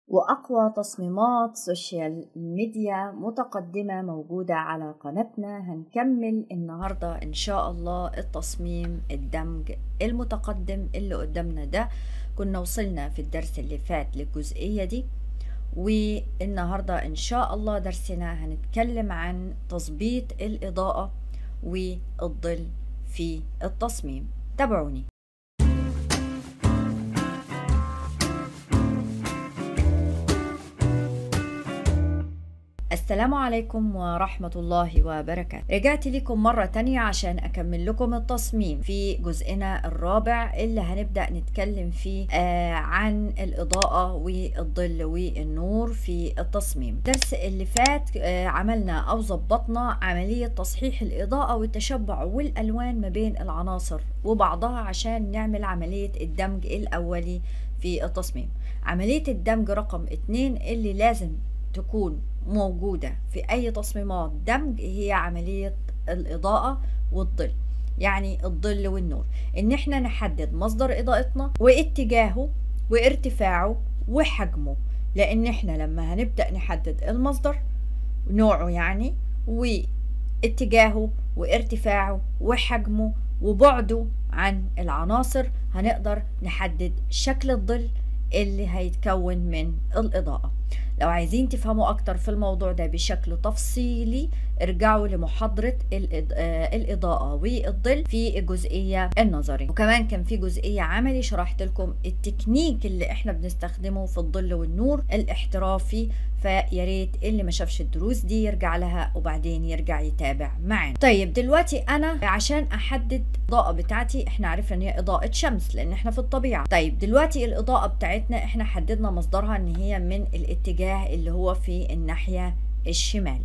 وأقوى تصميمات سوشيال ميديا متقدمة موجودة على قناتنا هنكمل النهاردة إن شاء الله التصميم الدمج المتقدم اللي قدامنا ده كنا وصلنا في الدرس اللي فات للجزئية دي والنهاردة إن شاء الله درسنا هنتكلم عن تظبيط الإضاءة والظل في التصميم تابعوني السلام عليكم ورحمة الله وبركاته رجعت لكم مرة تانية عشان أكمل لكم التصميم في جزئنا الرابع اللي هنبدأ نتكلم فيه آه عن الإضاءة والظل والنور في التصميم الدرس اللي فات آه عملنا أو ظبطنا عملية تصحيح الإضاءة والتشبع والألوان ما بين العناصر وبعضها عشان نعمل عملية الدمج الأولي في التصميم عملية الدمج رقم اتنين اللي لازم تكون موجودة في أي تصميمات دمج هي عملية الإضاءة والظل يعني الظل والنور إن إحنا نحدد مصدر إضاءتنا واتجاهه وارتفاعه وحجمه لأن إحنا لما هنبدأ نحدد المصدر نوعه يعني واتجاهه وارتفاعه وحجمه وبعده عن العناصر هنقدر نحدد شكل الظل اللي هيتكون من الإضاءة لو عايزين تفهموا أكتر في الموضوع ده بشكل تفصيلي ارجعوا لمحاضرة الإضاءة والظل في الجزئية النظري وكمان كان في جزئية عملي شرحت لكم التكنيك اللي احنا بنستخدمه في الظل والنور الاحترافي فيا ريت اللي ما شافش الدروس دي يرجع لها وبعدين يرجع يتابع معانا طيب دلوقتي انا عشان احدد الاضاءه بتاعتي احنا عرفنا ان هي اضاءه شمس لان احنا في الطبيعه طيب دلوقتي الاضاءه بتاعتنا احنا حددنا مصدرها ان هي من الاتجاه اللي هو في الناحيه الشمال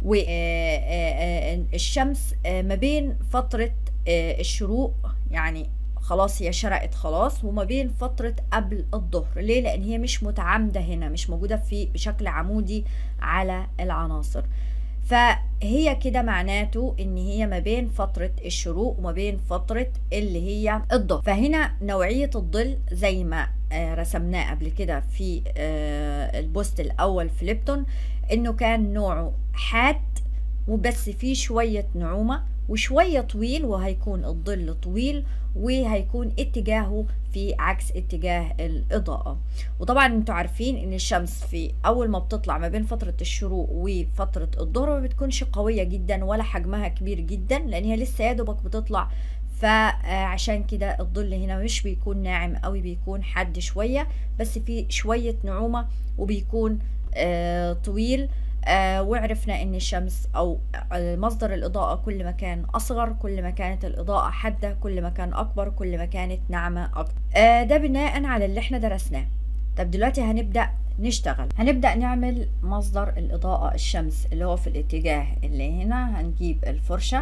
والشمس ما بين فتره الشروق يعني خلاص هي شرقت خلاص وما بين فترة قبل الظهر ليه لأن هي مش متعامدة هنا مش موجودة في بشكل عمودي على العناصر فهي كده معناته ان هي ما بين فترة الشروق وما بين فترة اللي هي الظهر فهنا نوعية الظل زي ما رسمناه قبل كده في البوست الاول في ليبتون انه كان نوعه حاد وبس فيه شوية نعومة وشوية طويل وهيكون الظل طويل وهيكون اتجاهه في عكس اتجاه الإضاءة وطبعا انتوا عارفين ان الشمس في اول ما بتطلع ما بين فترة الشروق وفترة الظهر ما بتكونش قوية جدا ولا حجمها كبير جدا لان هي لسه يا دوبك بتطلع فعشان كده الظل هنا مش بيكون ناعم قوي بيكون حاد شوية بس في شوية نعومة وبيكون آه طويل آه وعرفنا ان الشمس او مصدر الاضاءة كل ما كان اصغر كل ما كانت الاضاءة حادة كل ما كان اكبر كل ما كانت ناعمة اكتر آه ده بناء على اللي احنا درسناه طب دلوقتي هنبدأ نشتغل هنبدأ نعمل مصدر الاضاءة الشمس اللي هو في الاتجاه اللي هنا هنجيب الفرشة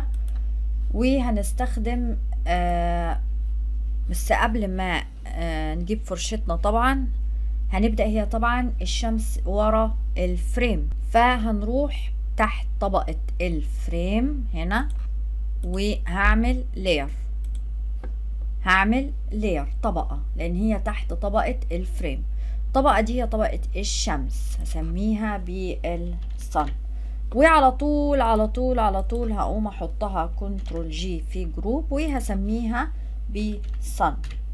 وهنستخدم آه بس قبل ما آه نجيب فرشتنا طبعا هنبدأ هي طبعا الشمس ورا الفريم فهنروح تحت طبقة الفريم هنا وهعمل لير هعمل لير طبقة لان هي تحت طبقة الفريم الطبقة دي هي طبقة الشمس هسميها بالصن وعلى طول على طول على طول هقوم احطها كنترول جي في جروب وهسميها بصن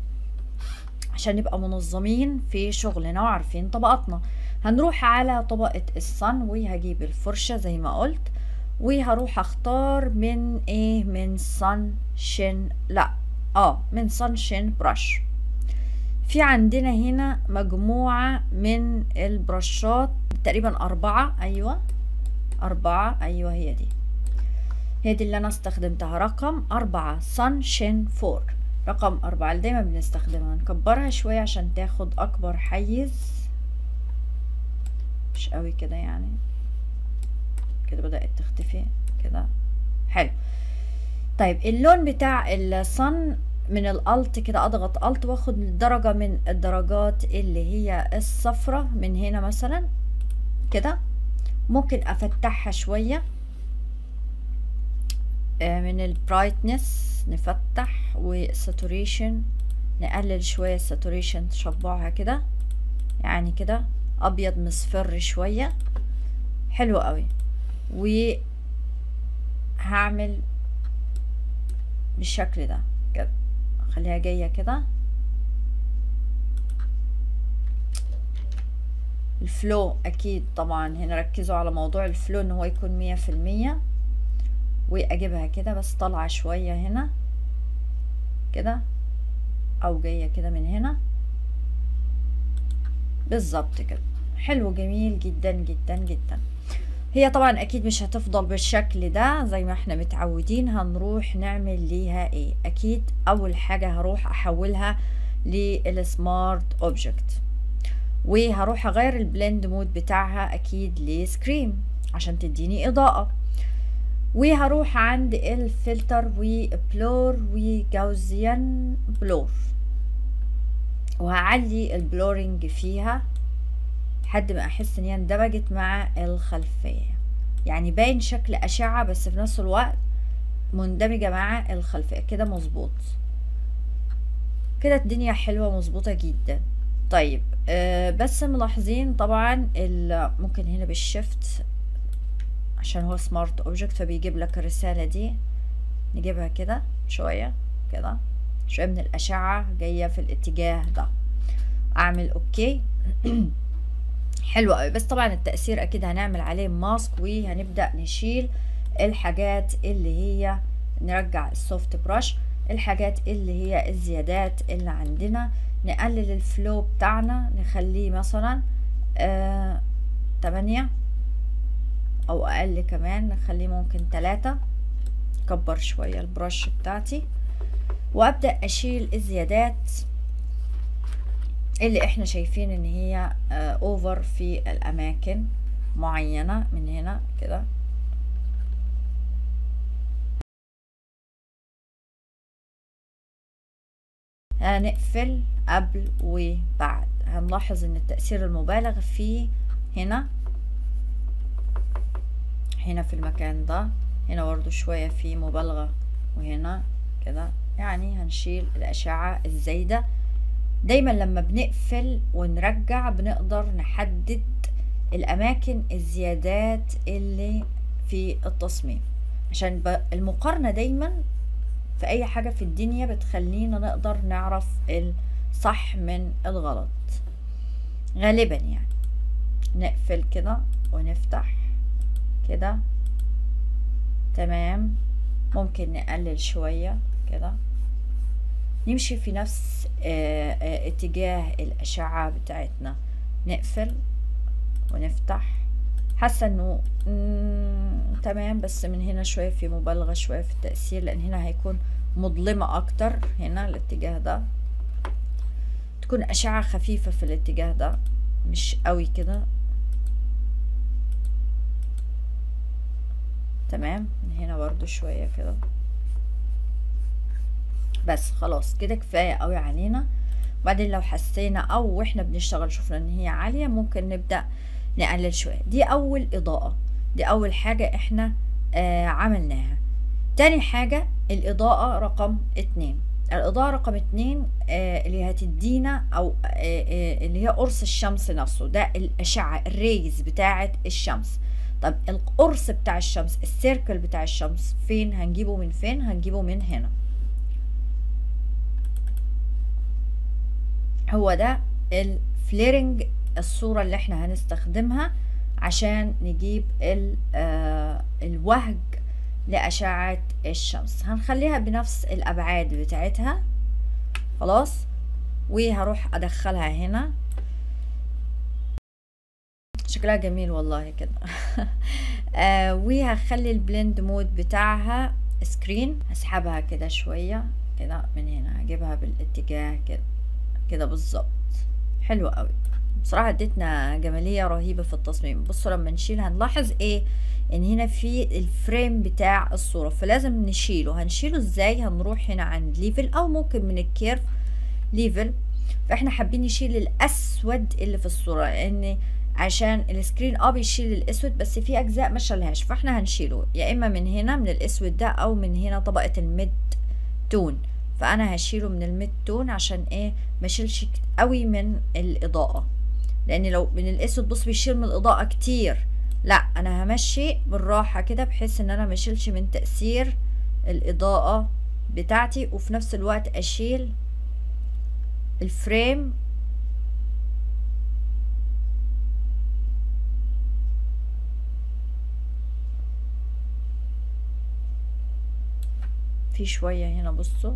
عشان نبقى منظمين في شغلنا وعارفين طبقاتنا هنروح على طبقة الصن وهجيب الفرشة زي ما قلت وهروح اختار من ايه من صن شين لا اه من صن شين برش في عندنا هنا مجموعة من البرشات تقريبا أربعة أيوة أربعة أيوة هي دي هي دي اللي أنا استخدمتها رقم أربعة صن شين فور رقم أربعة اللي دايما بنستخدمها نكبرها شوية عشان تاخد أكبر حيز مش قوي كده يعني كده بدأت تختفي كده حلو طيب اللون بتاع الصن من الالت كده اضغط الت واخد درجة من الدرجات اللي هي الصفرة من هنا مثلا كده ممكن افتحها شوية من البرايتنس نفتح والساتوريشن نقلل شوية الساتوريشن تشبعها كده يعني كده ابيض مصفر شوية حلو قوي وهعمل بالشكل ده كده خليها جاية كده الفلو اكيد طبعا هنا ركزوا على موضوع الفلو ان هو يكون مية في المية واجيبها كده بس طالعة شوية هنا كده او جاية كده من هنا بالظبط كده حلو جميل جدا جدا جدا هي طبعا اكيد مش هتفضل بالشكل ده زي ما احنا متعودين هنروح نعمل ليها ايه اكيد اول حاجة هروح احولها للسمارت اوبجكت وهروح اغير البلند مود بتاعها اكيد لسكريم عشان تديني اضاءة وهروح عند الفلتر وبلور وجوزيان بلور وهعلي البلورنج فيها لحد ما احس ان هي اندمجت مع الخلفية يعني باين شكل اشعة بس في نفس الوقت مندمجة مع الخلفية كده مظبوط كده الدنيا حلوة مظبوطة جدا طيب آه بس ملاحظين طبعا ممكن هنا بالشفت عشان هو سمارت اوبجكت فبيجيب لك الرسالة دي نجيبها كده شوية كده شوية من الأشعة جاية في الاتجاه ده أعمل أوكي حلو قوي بس طبعا التأثير أكيد هنعمل عليه ماسك وهنبدأ نشيل الحاجات اللي هي نرجع السوفت براش الحاجات اللي هي الزيادات اللي عندنا نقلل الفلو بتاعنا نخليه مثلا آه تمانية او اقل كمان نخليه ممكن تلاتة كبر شوية البرش بتاعتي وابدأ اشيل الزيادات اللي احنا شايفين ان هي آه اوفر في الاماكن معينة من هنا كده هنقفل قبل وبعد هنلاحظ ان التأثير المبالغ فيه هنا هنا في المكان ده هنا برضو شوية في مبالغة وهنا كده يعني هنشيل الأشعة الزايدة دايما لما بنقفل ونرجع بنقدر نحدد الأماكن الزيادات اللي في التصميم عشان المقارنة دايما في أي حاجة في الدنيا بتخلينا نقدر نعرف الصح من الغلط غالبا يعني نقفل كده ونفتح كده تمام ممكن نقلل شوية كده نمشي في نفس اه اه اتجاه الأشعة بتاعتنا نقفل ونفتح حاسة انه تمام بس من هنا شوية في مبالغة شوية في التأثير لأن هنا هيكون مظلمة أكتر هنا الاتجاه ده تكون أشعة خفيفة في الاتجاه ده مش قوي كده تمام من هنا برضو شوية كده بس خلاص كده كفاية قوي علينا وبعدين لو حسينا او واحنا بنشتغل شفنا ان هي عالية ممكن نبدأ نقلل شوية دي اول اضاءة دي اول حاجة احنا آه عملناها تاني حاجة الاضاءة رقم اتنين الاضاءة رقم اتنين آه اللي هتدينا او آه آه اللي هي قرص الشمس نفسه ده الاشعة الريز بتاعة الشمس طب القرص بتاع الشمس السيركل بتاع الشمس فين هنجيبه من فين هنجيبه من هنا هو ده الفليرنج الصورة اللي احنا هنستخدمها عشان نجيب آه الوهج لأشعة الشمس هنخليها بنفس الأبعاد بتاعتها خلاص وهروح أدخلها هنا شكلها جميل والله كده آه وهخلي البلند مود بتاعها سكرين هسحبها كده شوية كده من هنا هجيبها بالاتجاه كده كده بالظبط حلو قوي بصراحة اديتنا جمالية رهيبة في التصميم بصوا لما نشيل هنلاحظ ايه ان هنا في الفريم بتاع الصورة فلازم نشيله هنشيله ازاي هنروح هنا عند ليفل او ممكن من الكيرف ليفل فاحنا حابين نشيل الاسود اللي في الصورة لان عشان السكرين اه بيشيل الاسود بس في اجزاء ما شالهاش فاحنا هنشيله يا اما من هنا من الاسود ده او من هنا طبقة الميد تون فانا هشيله من الميد تون عشان ايه ما شيلش قوي من الاضاءة لان لو من الاسود بص بيشيل من الاضاءة كتير لا انا همشي بالراحة كده بحيث ان انا مشيلش من تأثير الاضاءة بتاعتي وفي نفس الوقت اشيل الفريم في شوية هنا بصوا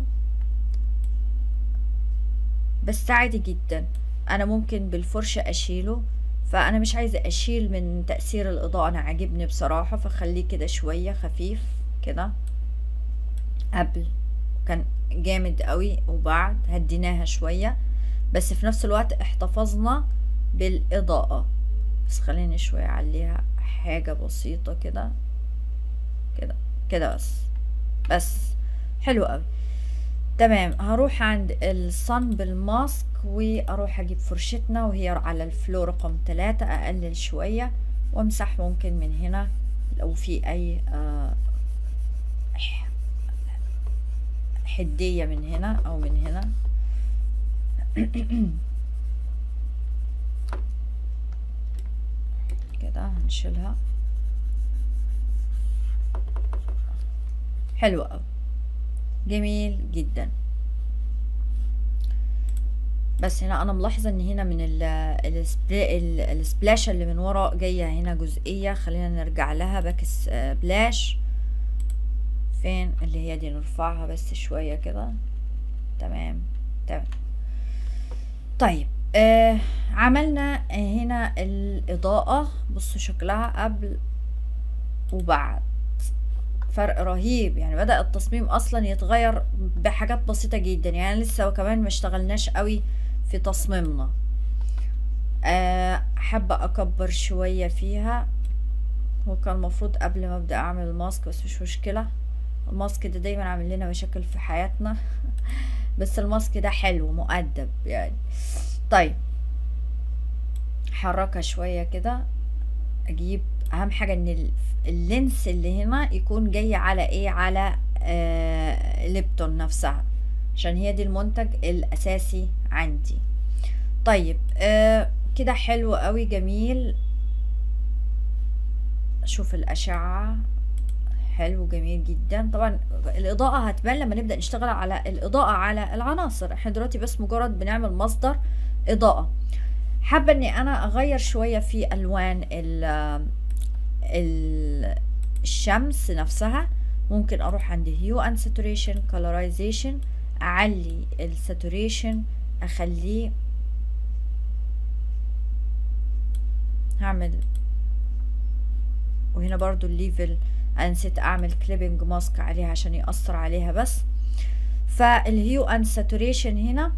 بس عادي جدا انا ممكن بالفرشة اشيله فانا مش عايزة اشيل من تأثير الاضاءة انا عاجبني بصراحة فخليه كده شوية خفيف كده قبل كان جامد قوي وبعد هديناها شوية بس في نفس الوقت احتفظنا بالاضاءة بس خليني شوية اعليها حاجة بسيطة كده كده كده بس بس حلو قوي تمام هروح عند الصن بالماسك واروح اجيب فرشتنا وهي على الفلو رقم ثلاثة اقلل شوية وامسح ممكن من هنا لو في اي آه حدية من هنا او من هنا كده هنشيلها حلو قوي جميل جدا بس هنا انا ملاحظه ان هنا من السبلاش اللي من ورا جايه هنا جزئيه خلينا نرجع لها باك سبلاش فين اللي هي دي نرفعها بس شويه كده تمام تمام طيب آه عملنا هنا الاضاءه بصوا شكلها قبل وبعد فرق رهيب يعني بدأ التصميم اصلا يتغير بحاجات بسيطة جدا يعني لسه كمان ما اشتغلناش قوي في تصميمنا أه حابة اكبر شوية فيها هو كان المفروض قبل ما ابدأ اعمل الماسك بس مش مشكلة الماسك ده دايما عامل لنا مشاكل في حياتنا بس الماسك ده حلو مؤدب يعني طيب حركها شوية كده اجيب اهم حاجة ان اللينس اللي هنا يكون جاي على ايه على آه ليبتون نفسها عشان هي دي المنتج الاساسي عندي طيب آه كده حلو قوي جميل شوف الاشعة حلو جميل جدا طبعا الاضاءة هتبان لما نبدأ نشتغل على الاضاءة على العناصر احنا دلوقتي بس مجرد بنعمل مصدر اضاءة حابة اني انا اغير شوية في الوان الشمس نفسها ممكن اروح عند هيو اند ساتوريشن كولرايزيشن اعلي الساتوريشن اخليه هعمل وهنا برضو الليفل انا نسيت اعمل كليبنج ماسك عليها عشان يأثر عليها بس فالهيو اند ساتوريشن هنا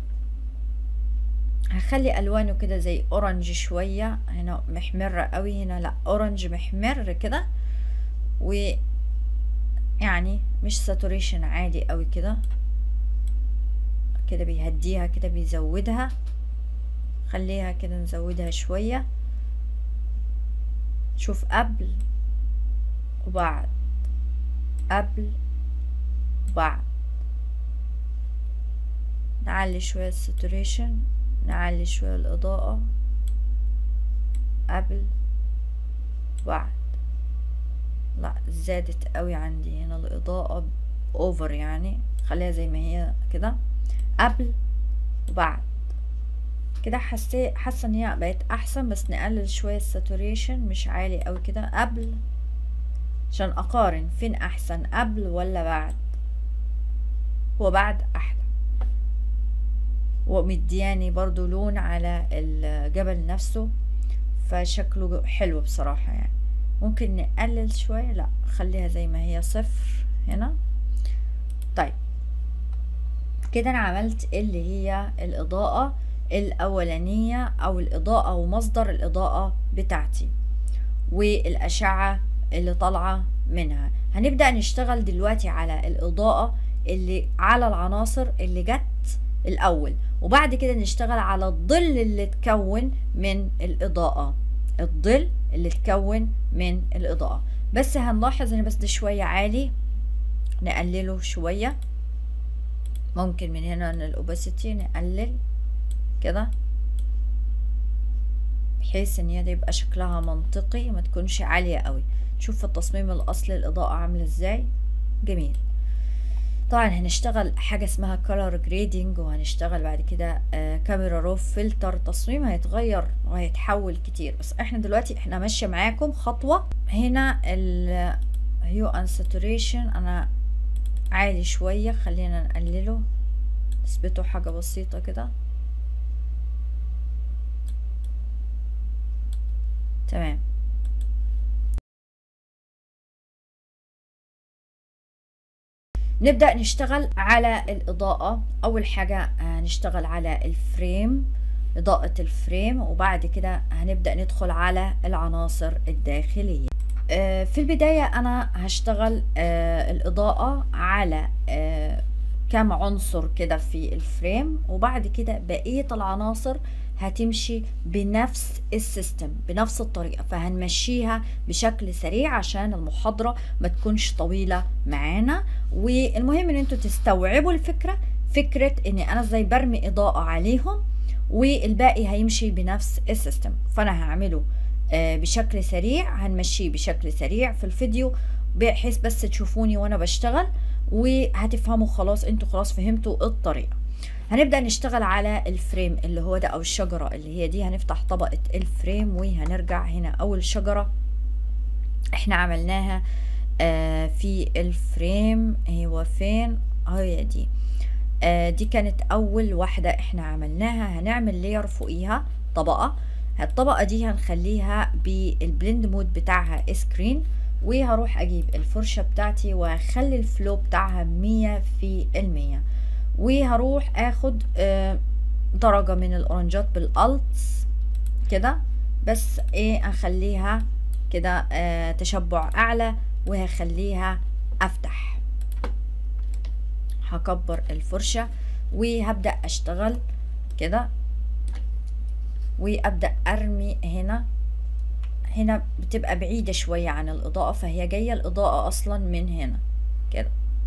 هخلي الوانه كده زي اورنج شوية هنا محمرة قوي هنا لا اورنج محمر كده و يعني مش ساتوريشن عادي قوي كده كده بيهديها كده بيزودها خليها كده نزودها شوية شوف قبل وبعد قبل وبعد نعلي شوية الساتوريشن نعلي شوية الإضاءة قبل بعد لا زادت قوي عندي هنا الإضاءة اوفر يعني خليها زي ما هي كده قبل وبعد كده حسيت حاسه ان هي بقت احسن بس نقلل شويه الساتوريشن مش عالي قوي كده قبل عشان اقارن فين احسن قبل ولا بعد هو بعد احلى ومدياني برضو لون على الجبل نفسه فشكله حلو بصراحة يعني ممكن نقلل شوية لا خليها زي ما هي صفر هنا طيب كده انا عملت اللي هي الاضاءة الاولانية او الاضاءة ومصدر الاضاءة بتاعتي والاشعة اللي طالعة منها هنبدأ نشتغل دلوقتي على الاضاءة اللي على العناصر اللي جت الاول وبعد كده نشتغل على الظل اللي اتكون من الاضاءة الظل اللي اتكون من الاضاءة بس هنلاحظ ان بس ده شوية عالي نقلله شوية ممكن من هنا الاوباسيتي نقلل كده بحيث ان هي يبقى شكلها منطقي ما تكونش عالية قوي شوف في التصميم الاصلي الاضاءة عاملة ازاي جميل طبعا هنشتغل حاجة اسمها color grading وهنشتغل بعد كده كاميرا رو فلتر تصميم هيتغير وهيتحول كتير بس احنا دلوقتي احنا ماشية معاكم خطوة هنا ال hue and saturation انا عالي شوية خلينا نقلله نثبته حاجة بسيطة كده تمام نبدأ نشتغل على الإضاءة أول حاجة هنشتغل على الفريم إضاءة الفريم وبعد كده هنبدأ ندخل على العناصر الداخلية في البداية أنا هشتغل الإضاءة على كم عنصر كده في الفريم وبعد كده بقية العناصر هتمشي بنفس السيستم بنفس الطريقة فهنمشيها بشكل سريع عشان المحاضرة ما تكونش طويلة معانا والمهم ان انتوا تستوعبوا الفكرة فكرة ان انا ازاي برمي اضاءة عليهم والباقي هيمشي بنفس السيستم فانا هعمله بشكل سريع هنمشيه بشكل سريع في الفيديو بحيث بس تشوفوني وانا بشتغل وهتفهموا خلاص انتوا خلاص فهمتوا الطريقة هنبدأ نشتغل على الفريم اللي هو ده او الشجرة اللي هي دي هنفتح طبقة الفريم وهنرجع هنا اول شجرة احنا عملناها آه في الفريم هو فين هي دي آه دي كانت اول واحدة احنا عملناها هنعمل لير فوقيها طبقة الطبقة دي هنخليها بالبلند مود بتاعها سكرين وهروح اجيب الفرشة بتاعتي وهخلي الفلو بتاعها مية في المية وهروح اخد آه درجة من الاورنجات بالالتس كده بس ايه اخليها كده آه تشبع اعلى وهخليها افتح هكبر الفرشة وهبدأ اشتغل كده وابدأ ارمي هنا هنا بتبقى بعيدة شوية عن الإضاءة فهي جاية الإضاءة أصلا من هنا كده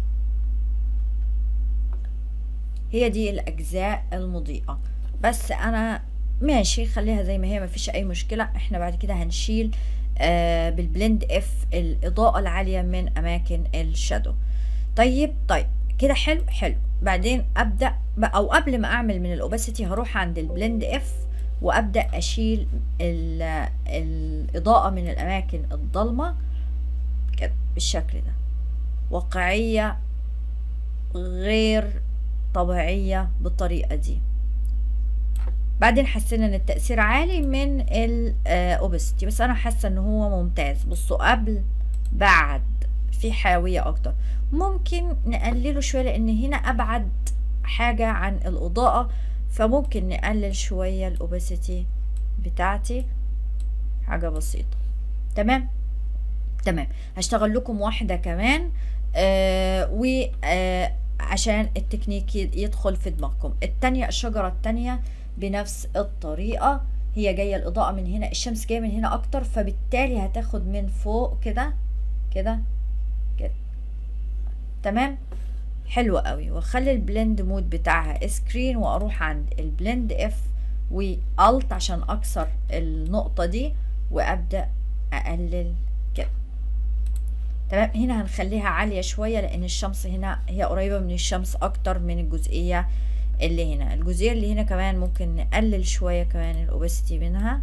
هي دي الأجزاء المضيئة بس أنا ماشي خليها زي ما هي مفيش أي مشكلة احنا بعد كده هنشيل آه بالبلند اف الإضاءة العالية من أماكن الشادو طيب طيب كده حلو حلو بعدين أبدأ أو قبل ما أعمل من الأوباسيتي هروح عند البلند اف وابدا اشيل الاضاءه من الاماكن الضلمه كده بالشكل ده واقعيه غير طبيعيه بالطريقه دي بعدين حسينا ان التاثير عالي من الاوبستي بس انا حاسه ان هو ممتاز بصوا قبل بعد في حيويه اكتر ممكن نقلله شويه لان هنا ابعد حاجه عن الاضاءه فممكن نقلل شوية الأوباسيتي بتاعتي حاجة بسيطة تمام تمام هشتغل لكم واحدة كمان آه و آه عشان التكنيك يدخل في دماغكم التانية الشجرة التانية بنفس الطريقة هي جاية الإضاءة من هنا الشمس جاية من هنا أكتر فبالتالي هتاخد من فوق كده كده كده تمام حلوة قوي واخلي البلند مود بتاعها سكرين واروح عند البلند اف والت عشان اكسر النقطة دي وابدأ اقلل كده تمام هنا هنخليها عالية شوية لان الشمس هنا هي قريبة من الشمس اكتر من الجزئية اللي هنا الجزئية اللي هنا كمان ممكن نقلل شوية كمان الاوبستي منها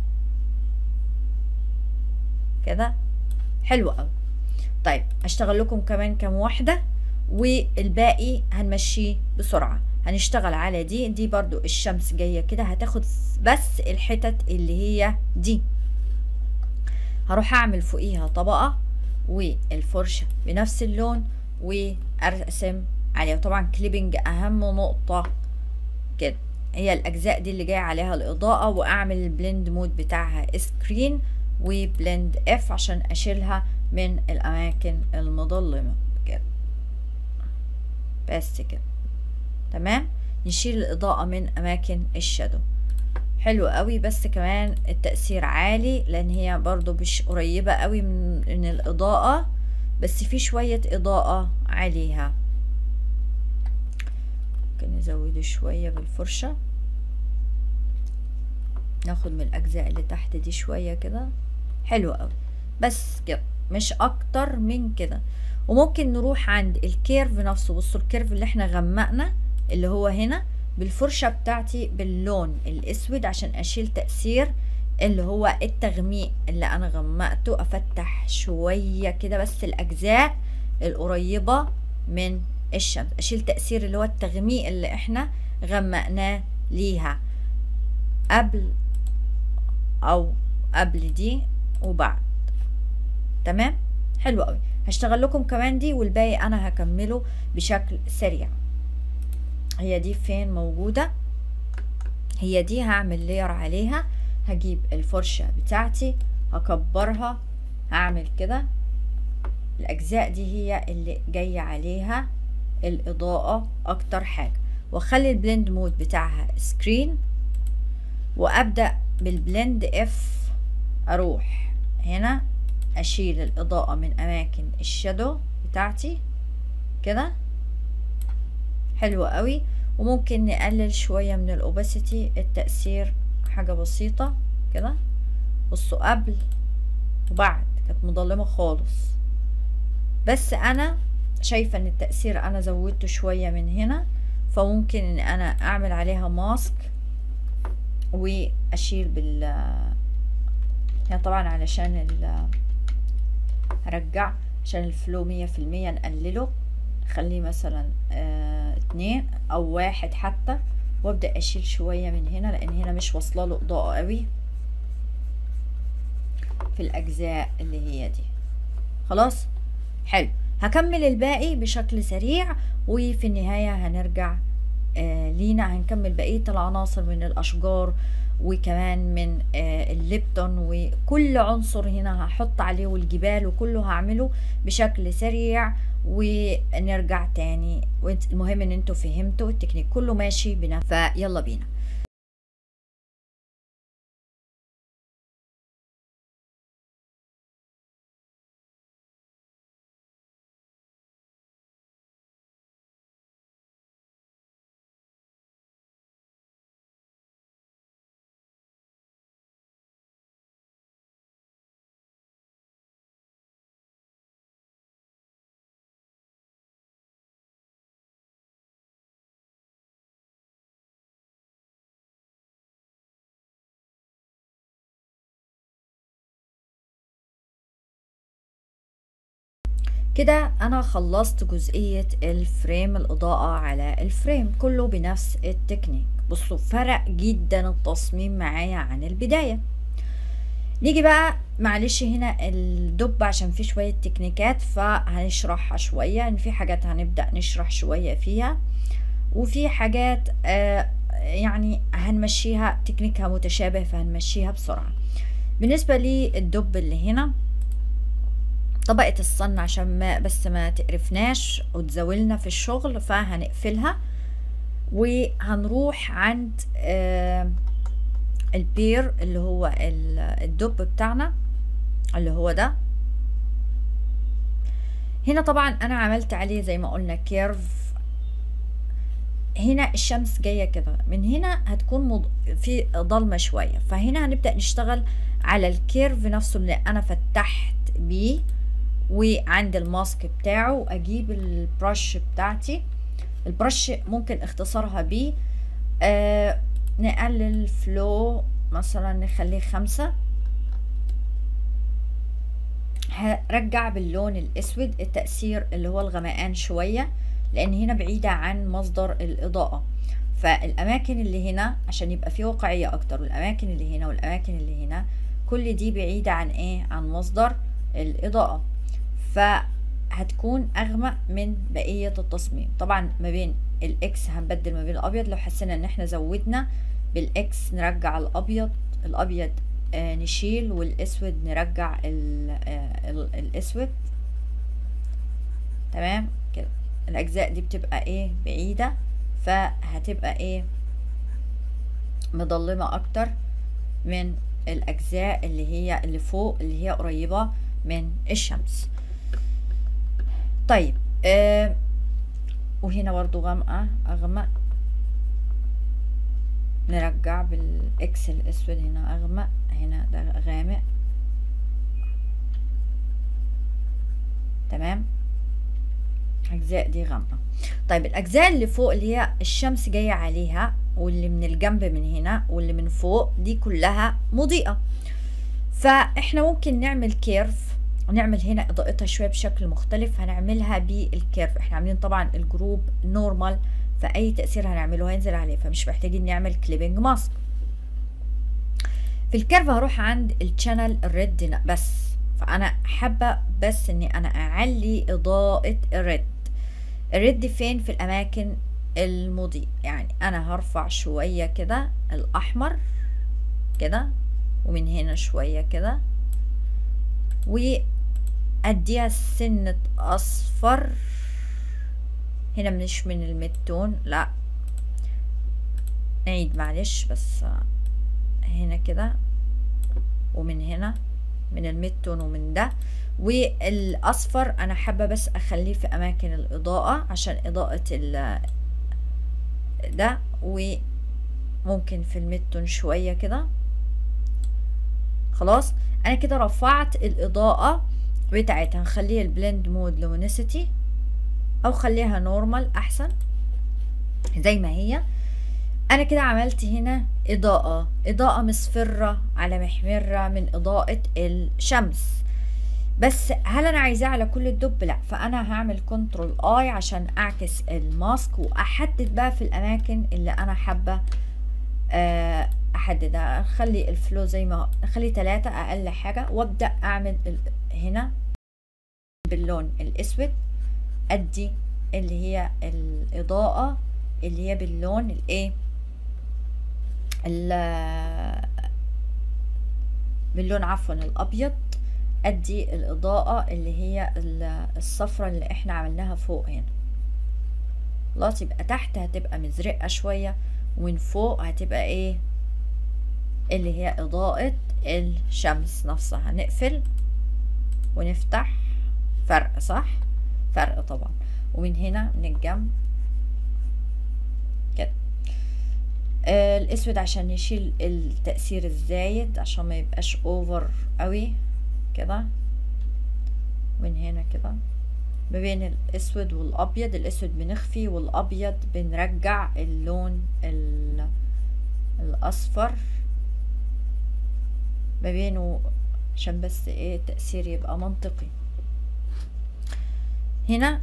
كده حلو قوي طيب هشتغل لكم كمان كام واحده والباقي هنمشيه بسرعة هنشتغل على دي دي برضو الشمس جاية كده هتاخد بس الحتت اللي هي دي هروح اعمل فوقيها طبقة والفرشة بنفس اللون وارسم عليها وطبعا كليبنج اهم نقطة كده هي الاجزاء دي اللي جاية عليها الاضاءة واعمل البلند مود بتاعها سكرين وبلند اف عشان اشيلها من الاماكن المظلمة كده بس كده تمام نشيل الإضاءة من أماكن الشادو حلو قوي بس كمان التأثير عالي لأن هي برضو مش قريبة قوي من, من الإضاءة بس في شوية إضاءة عليها ممكن نزوده شوية بالفرشة ناخد من الاجزاء اللي تحت دي شوية كده حلو قوي بس كده مش اكتر من كده وممكن نروح عند الكيرف نفسه بصوا الكيرف اللي احنا غمقنا اللي هو هنا بالفرشة بتاعتي باللون الاسود عشان اشيل تأثير اللي هو التغميق اللي انا غمقته افتح شوية كده بس الاجزاء القريبة من الشمس اشيل تأثير اللي هو التغميق اللي احنا غمقناه ليها قبل او قبل دي وبعد تمام حلو قوي هشتغل لكم كمان دي والباقي انا هكمله بشكل سريع هي دي فين موجودة هي دي هعمل لير عليها هجيب الفرشة بتاعتي هكبرها هعمل كده الاجزاء دي هي اللي جاية عليها الاضاءة اكتر حاجة واخلي البلند مود بتاعها سكرين وابدأ بالبلند اف اروح هنا اشيل الاضاءة من اماكن الشادو بتاعتي كده حلو قوي وممكن نقلل شوية من الاوباسيتي التأثير حاجة بسيطة كده بصوا قبل وبعد كانت مظلمة خالص بس انا شايفة ان التأثير انا زودته شوية من هنا فممكن ان انا اعمل عليها ماسك واشيل بال يعني طبعا علشان ال هرجع عشان الفلو مية في المية نقلله نخليه مثلا اه اتنين او واحد حتى وابدأ اشيل شوية من هنا لان هنا مش واصله له اضاءة قوي في الاجزاء اللي هي دي خلاص حلو هكمل الباقي بشكل سريع وفي النهاية هنرجع آه لينا هنكمل بقية العناصر من الأشجار وكمان من آه الليبتون وكل عنصر هنا هحط عليه والجبال وكله هعمله بشكل سريع ونرجع تاني المهم ان انتوا فهمتوا التكنيك كله ماشي بنا فيلا بينا كده انا خلصت جزئية الفريم الاضاءة على الفريم كله بنفس التكنيك بصوا فرق جدا التصميم معايا عن البداية نيجي بقى معلش هنا الدب عشان في شوية تكنيكات فهنشرحها شوية ان في حاجات هنبدأ نشرح شوية فيها وفي حاجات آه يعني هنمشيها تكنيكها متشابه فهنمشيها بسرعة بالنسبة للدب اللي هنا طبقة الصن عشان ما بس ما تقرفناش وتزاولنا في الشغل فهنقفلها وهنروح عند آه البير اللي هو الدب بتاعنا اللي هو ده هنا طبعا انا عملت عليه زي ما قلنا كيرف هنا الشمس جايه كده من هنا هتكون مض... في ضلمه شويه فهنا هنبدا نشتغل على الكيرف نفسه اللي انا فتحت بيه وعند الماسك بتاعه اجيب البرش بتاعتي البرش ممكن اختصارها بيه آه نقلل فلو مثلا نخليه خمسة هرجع باللون الاسود التأثير اللي هو الغمقان شوية لان هنا بعيدة عن مصدر الاضاءة فالاماكن اللي هنا عشان يبقى فيه واقعية اكتر والاماكن اللي هنا والاماكن اللي هنا كل دي بعيدة عن ايه عن مصدر الاضاءة فهتكون اغمق من بقية التصميم طبعا ما بين الاكس هنبدل ما بين الابيض لو حسينا ان احنا زودنا بالاكس نرجع الابيض الابيض آه نشيل والاسود نرجع ال آه ال الاسود تمام كده الاجزاء دي بتبقى ايه بعيدة فهتبقى ايه مظلمة اكتر من الاجزاء اللي هي اللي فوق اللي هي قريبة من الشمس طيب آه وهنا برضو غامقة اغمق نرجع بالاكس الاسود هنا اغمق هنا ده غامق تمام الاجزاء دي غامقه طيب الاجزاء اللي فوق اللي هي الشمس جايه عليها واللي من الجنب من هنا واللي من فوق دي كلها مضيئه فاحنا ممكن نعمل كيرف ونعمل هنا اضاءتها شويه بشكل مختلف هنعملها بالكيرف احنا عاملين طبعا الجروب نورمال فاي تاثير هنعمله هينزل عليه فمش محتاجين نعمل كليبنج ماسك في الكيرف هروح عند الشانل الريد بس فانا حابه بس اني انا اعلي اضاءه الريد الريد فين في الاماكن المضيء يعني انا هرفع شويه كده الاحمر كده ومن هنا شويه كده واديها سنه اصفر هنا مش من الميدتون لا نعيد معلش بس هنا كده ومن هنا من الميدتون ومن ده والاصفر انا حابه بس اخليه في اماكن الاضاءه عشان اضاءه ال ده وممكن في الميدتون شويه كده خلاص انا كده رفعت الاضاءه بتاعتها هنخليها البلند مود لومينيسيتي او خليها نورمال احسن زي ما هي انا كده عملت هنا اضاءة اضاءة مصفرة على محمرة من اضاءة الشمس بس هل انا عايزاه على كل الدب لا فانا هعمل كنترول اي عشان اعكس الماسك واحدد بقى في الاماكن اللي انا حابة احددها اخلي الفلو زي ما اخلي ثلاثة اقل حاجة وابدأ اعمل هنا باللون الاسود ادي اللي هي الاضاءة اللي هي باللون الايه باللون عفوا الابيض ادي الاضاءة اللي هي الصفرة اللي احنا عملناها فوق هنا خلاص يبقى تحت هتبقى مزرقة شوية ومن فوق هتبقى ايه اللي هي اضاءة الشمس نفسها نقفل ونفتح فرق صح فرق طبعا ومن هنا من الجنب كده آه الاسود عشان يشيل التأثير الزايد عشان ما يبقاش اوفر قوي كده من هنا كده ما بين الاسود والابيض الاسود بنخفي والابيض بنرجع اللون الاصفر ما بينه عشان بس ايه التأثير يبقى منطقي هنا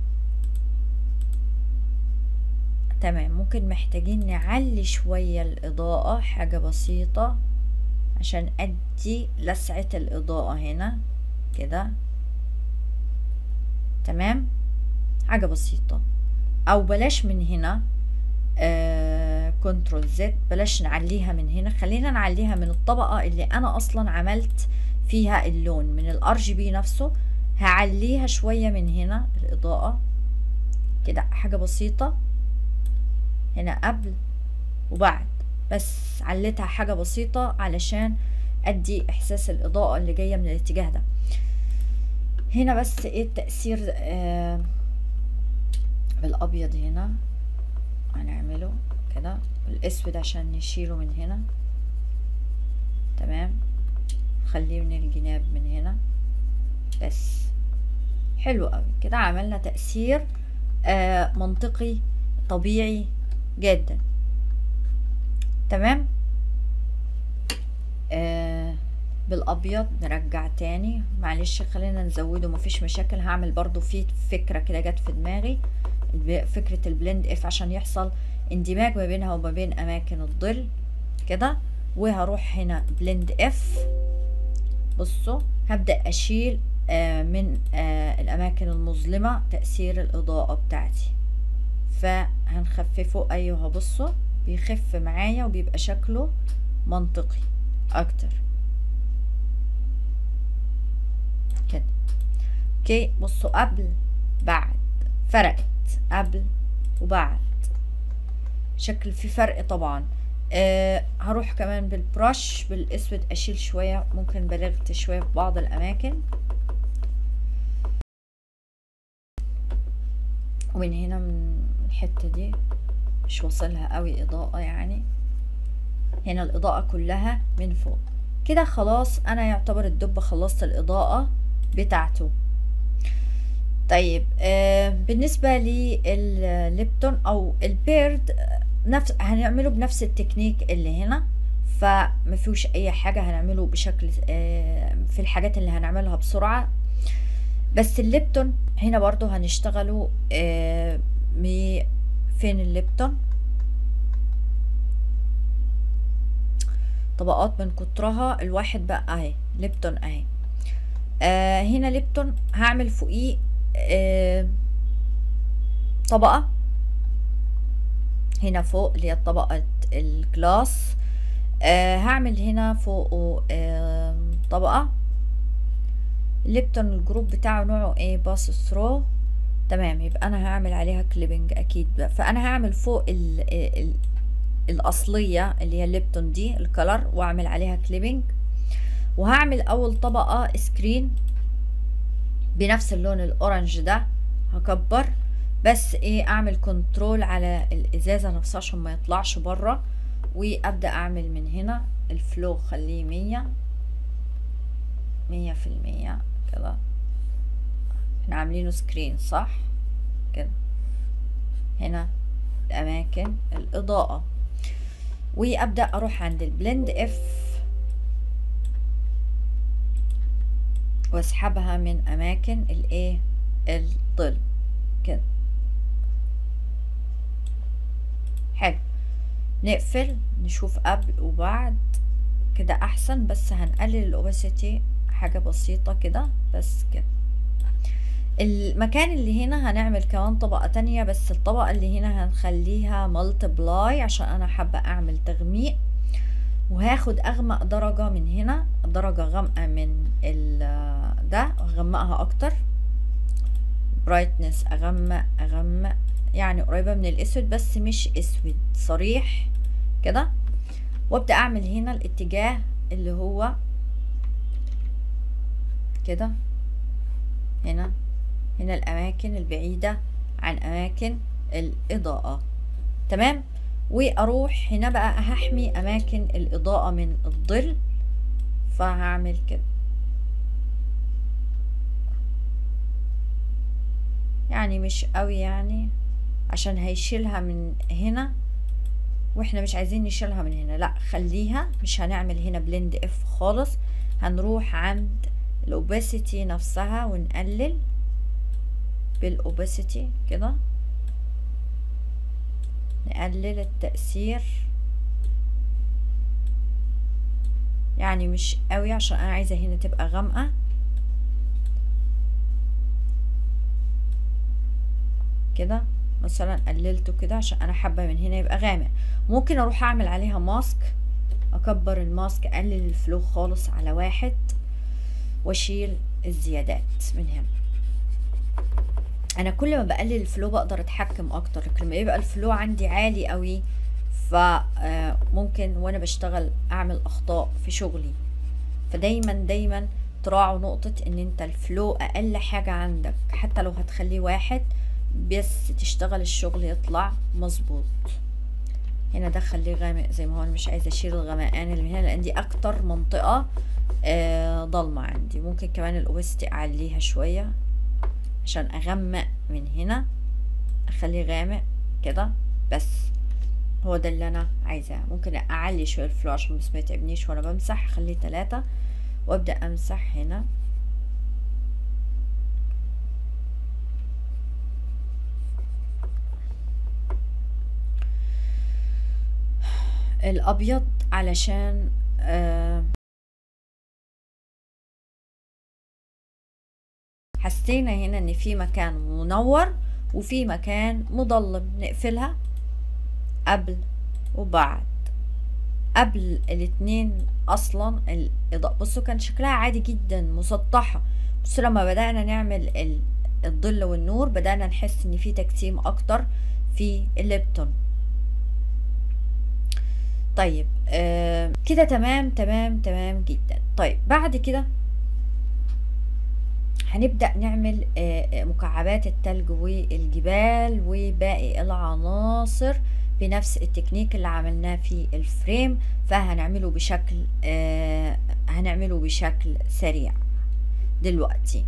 تمام ممكن محتاجين نعلي شوية الإضاءة حاجة بسيطة عشان أدي لسعة الإضاءة هنا كده تمام حاجة بسيطة أو بلاش من هنا آه كنترول زد بلاش نعليها من هنا خلينا نعليها من الطبقة اللي أنا أصلا عملت فيها اللون من الار جي بي نفسه هعليها شوية من هنا الإضاءة كده حاجة بسيطة هنا قبل وبعد بس عليتها حاجة بسيطة علشان أدي إحساس الإضاءة اللي جاية من الاتجاه ده هنا بس إيه التأثير آه بالأبيض هنا هنعمله كده الأسود عشان نشيله من هنا تمام خليه من الجناب من هنا بس حلو قوي كده عملنا تأثير آه منطقي طبيعي جدا تمام آه بالابيض نرجع تاني معلش خلينا نزوده مفيش مشاكل هعمل برضو في فكرة كده جت في دماغي فكرة البلند اف عشان يحصل اندماج ما بينها وما بين اماكن الظل كده وهروح هنا بلند اف بصوا هبدأ اشيل آه من آه الاماكن المظلمة تأثير الاضاءة بتاعتي فهنخففه ايوه بصوا بيخف معايا وبيبقى شكله منطقي اكتر كده اوكي بصوا قبل بعد فرقت قبل وبعد شكل في فرق طبعا أه هروح كمان بالبرش بالاسود اشيل شوية ممكن بلغت شوية في بعض الاماكن ومن هنا من الحتة دي مش واصلها قوي اضاءة يعني هنا الاضاءة كلها من فوق كده خلاص انا يعتبر الدب خلصت الاضاءة بتاعته طيب آه بالنسبة للليبتون او البيرد نفس هنعمله بنفس التكنيك اللي هنا فمفيش اي حاجة هنعمله بشكل آه في الحاجات اللي هنعملها بسرعة بس الليبتون هنا برضو هنشتغله آه فين الليبتون طبقات من كترها الواحد بقى اهي ليبتون اهي آه هنا ليبتون هعمل فوقيه آه طبقة هنا فوق اللي هي طبقة الجلاس آه هعمل هنا فوقه آه طبقة ليبتون الجروب بتاعه نوعه ايه باس ثرو تمام يبقى انا هعمل عليها كليبنج اكيد بقى. فانا هعمل فوق ال ال الاصليه اللي هي الليبتون دي الكلر واعمل عليها كليبنج وهعمل اول طبقه سكرين بنفس اللون الاورنج ده هكبر بس ايه اعمل كنترول على الازازه نفسها عشان ما يطلعش بره وابدا اعمل من هنا الفلو خليه مية مية في المية كده احنا عاملينه سكرين صح كده هنا الاماكن الاضاءة وابدأ اروح عند البلند اف واسحبها من اماكن الايه الظل كده حلو نقفل نشوف قبل وبعد كده احسن بس هنقلل الاوباسيتي حاجة بسيطة كده بس كده المكان اللي هنا هنعمل كمان طبقة تانية بس الطبقة اللي هنا هنخليها ملتبلاي عشان انا حابة اعمل تغميق وهاخد اغمق درجة من هنا درجة غامقة من ده اغمقها اكتر برايتنس اغمق اغمق يعني قريبة من الاسود بس مش اسود صريح كده وابدأ اعمل هنا الاتجاه اللي هو كده هنا هنا الأماكن البعيدة عن أماكن الإضاءة تمام وأروح هنا بقى هحمي أماكن الإضاءة من الظل فهعمل كده يعني مش قوي يعني عشان هيشيلها من هنا واحنا مش عايزين نشيلها من هنا لا خليها مش هنعمل هنا بلند اف خالص هنروح عند الاوباسيتي نفسها ونقلل بالاوباسيتي كده نقلل التأثير يعني مش قوي عشان انا عايزة هنا تبقى غامقة كده مثلا قللته كده عشان انا حابة من هنا يبقى غامق ممكن اروح اعمل عليها ماسك اكبر الماسك اقلل الفلو خالص على واحد واشيل الزيادات من هنا انا كل ما بقلل الفلو بقدر اتحكم اكتر لكن لما يبقى الفلو عندي عالي قوي فممكن وانا بشتغل اعمل اخطاء في شغلي فدايما دايما تراعوا نقطة ان انت الفلو اقل حاجة عندك حتى لو هتخليه واحد بس تشتغل الشغل يطلع مظبوط هنا ده خليه غامق زي ما هو انا مش عايزه اشيل الغمقان اللي من هنا لان دي اكتر منطقه آه ضلمه عندي ممكن كمان الاوبستي اعليها شويه عشان اغمق من هنا اخليه غامق كده بس هو ده اللي انا عايزاه ممكن اعلي شويه الفلو عشان بس ما يتعبنيش وانا بمسح اخليه تلاتة وابدا امسح هنا الابيض علشان آه حسينا هنا ان في مكان منور وفي مكان مظلم نقفلها قبل وبعد قبل الاتنين اصلا الاضاءة بصوا كان شكلها عادي جدا مسطحة بس لما بدأنا نعمل الظل والنور بدأنا نحس ان في تجسيم اكتر في الليبتون طيب آه كده تمام تمام تمام جدا طيب بعد كده هنبدأ نعمل آه مكعبات التلج والجبال وباقي العناصر بنفس التكنيك اللي عملناه في الفريم فهنعمله بشكل آه هنعمله بشكل سريع دلوقتي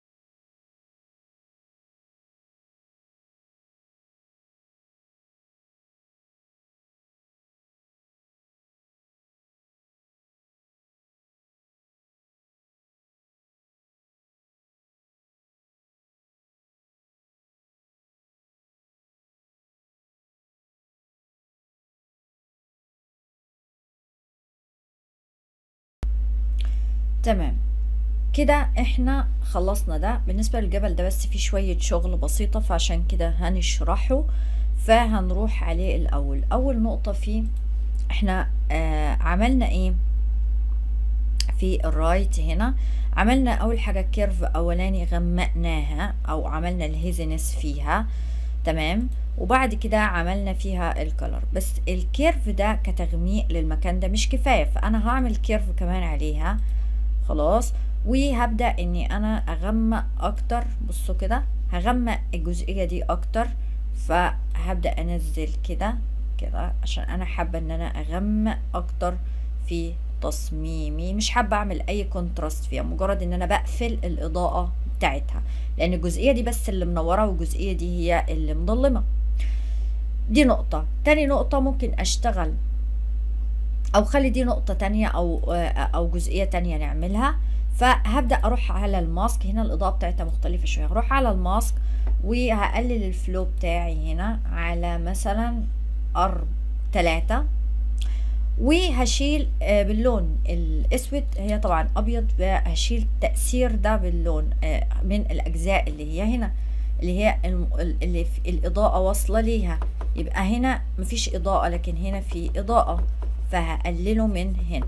تمام كده احنا خلصنا ده بالنسبة للجبل ده بس في شوية شغل بسيطة فعشان كده هنشرحه فهنروح عليه الأول أول نقطة فيه احنا آه عملنا ايه في الرايت هنا عملنا أول حاجة كيرف أولاني غمقناها أو عملنا الهيزنس فيها تمام وبعد كده عملنا فيها الكلر بس الكيرف ده كتغميق للمكان ده مش كفاية فأنا هعمل كيرف كمان عليها خلاص وهبدأ اني انا اغمق اكتر بصوا كده هغمق الجزئية دي اكتر فهبدأ انزل كده كده عشان انا حابة ان انا اغمق اكتر في تصميمي مش حابة اعمل اي كونتراست فيها مجرد ان انا بقفل الاضاءة بتاعتها لان الجزئية دي بس اللي منورة والجزئية دي هي اللي مظلمة دي نقطة تاني نقطة ممكن اشتغل او خلي دي نقطة تانية او او جزئية تانية نعملها فهبدأ اروح على الماسك هنا الاضاءة بتاعتها مختلفة شوية هروح على الماسك وهقلل الفلو بتاعي هنا على مثلا أرب تلاتة وهشيل باللون الاسود هي طبعا ابيض هشيل التأثير ده باللون من الاجزاء اللي هي هنا اللي هي اللي في الاضاءة واصلة ليها يبقى هنا مفيش اضاءة لكن هنا في اضاءة فهقلله من هنا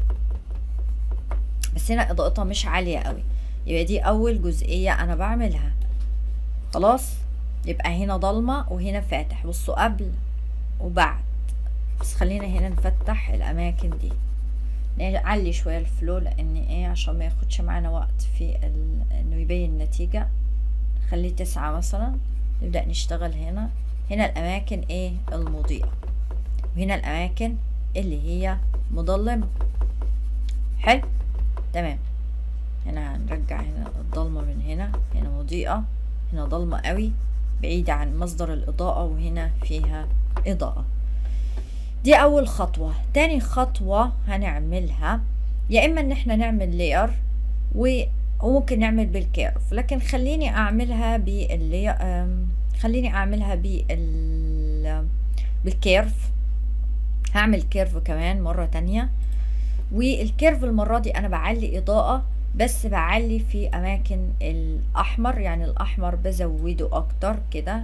بس هنا اضاءتها مش عالية قوي يبقى دي اول جزئية انا بعملها خلاص يبقى هنا ضلمة وهنا فاتح بصوا قبل وبعد بس خلينا هنا نفتح الاماكن دي نعلي شوية الفلو لان ايه عشان ما ياخدش معانا وقت في انه يبين النتيجة خليه تسعة مثلا نبدأ نشتغل هنا هنا الاماكن ايه المضيئة وهنا الاماكن اللي هي مظلمة حلو تمام هنا هنرجع هنا الضلمة من هنا هنا مضيئة هنا ضلمة قوي بعيدة عن مصدر الإضاءة وهنا فيها إضاءة دي أول خطوة تاني خطوة هنعملها يا إما إن احنا نعمل لير وممكن نعمل بالكيرف لكن خليني أعملها باللي خليني أعملها بال بالكيرف هعمل كيرف كمان مرة تانية والكيرف المرة دي أنا بعلي إضاءة بس بعلي في أماكن الأحمر يعني الأحمر بزوده أكتر كده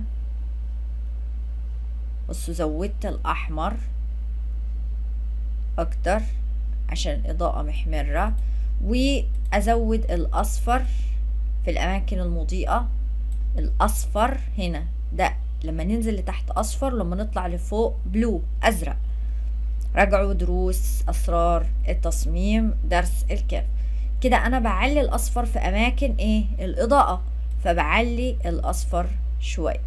بصوا زودت الأحمر أكتر عشان الإضاءة محمرة وأزود الأصفر في الأماكن المضيئة الأصفر هنا ده لما ننزل لتحت أصفر لما نطلع لفوق بلو أزرق راجعوا دروس أسرار التصميم درس الكيرف كده أنا بعلي الأصفر في أماكن إيه الإضاءة فبعلي الأصفر شوية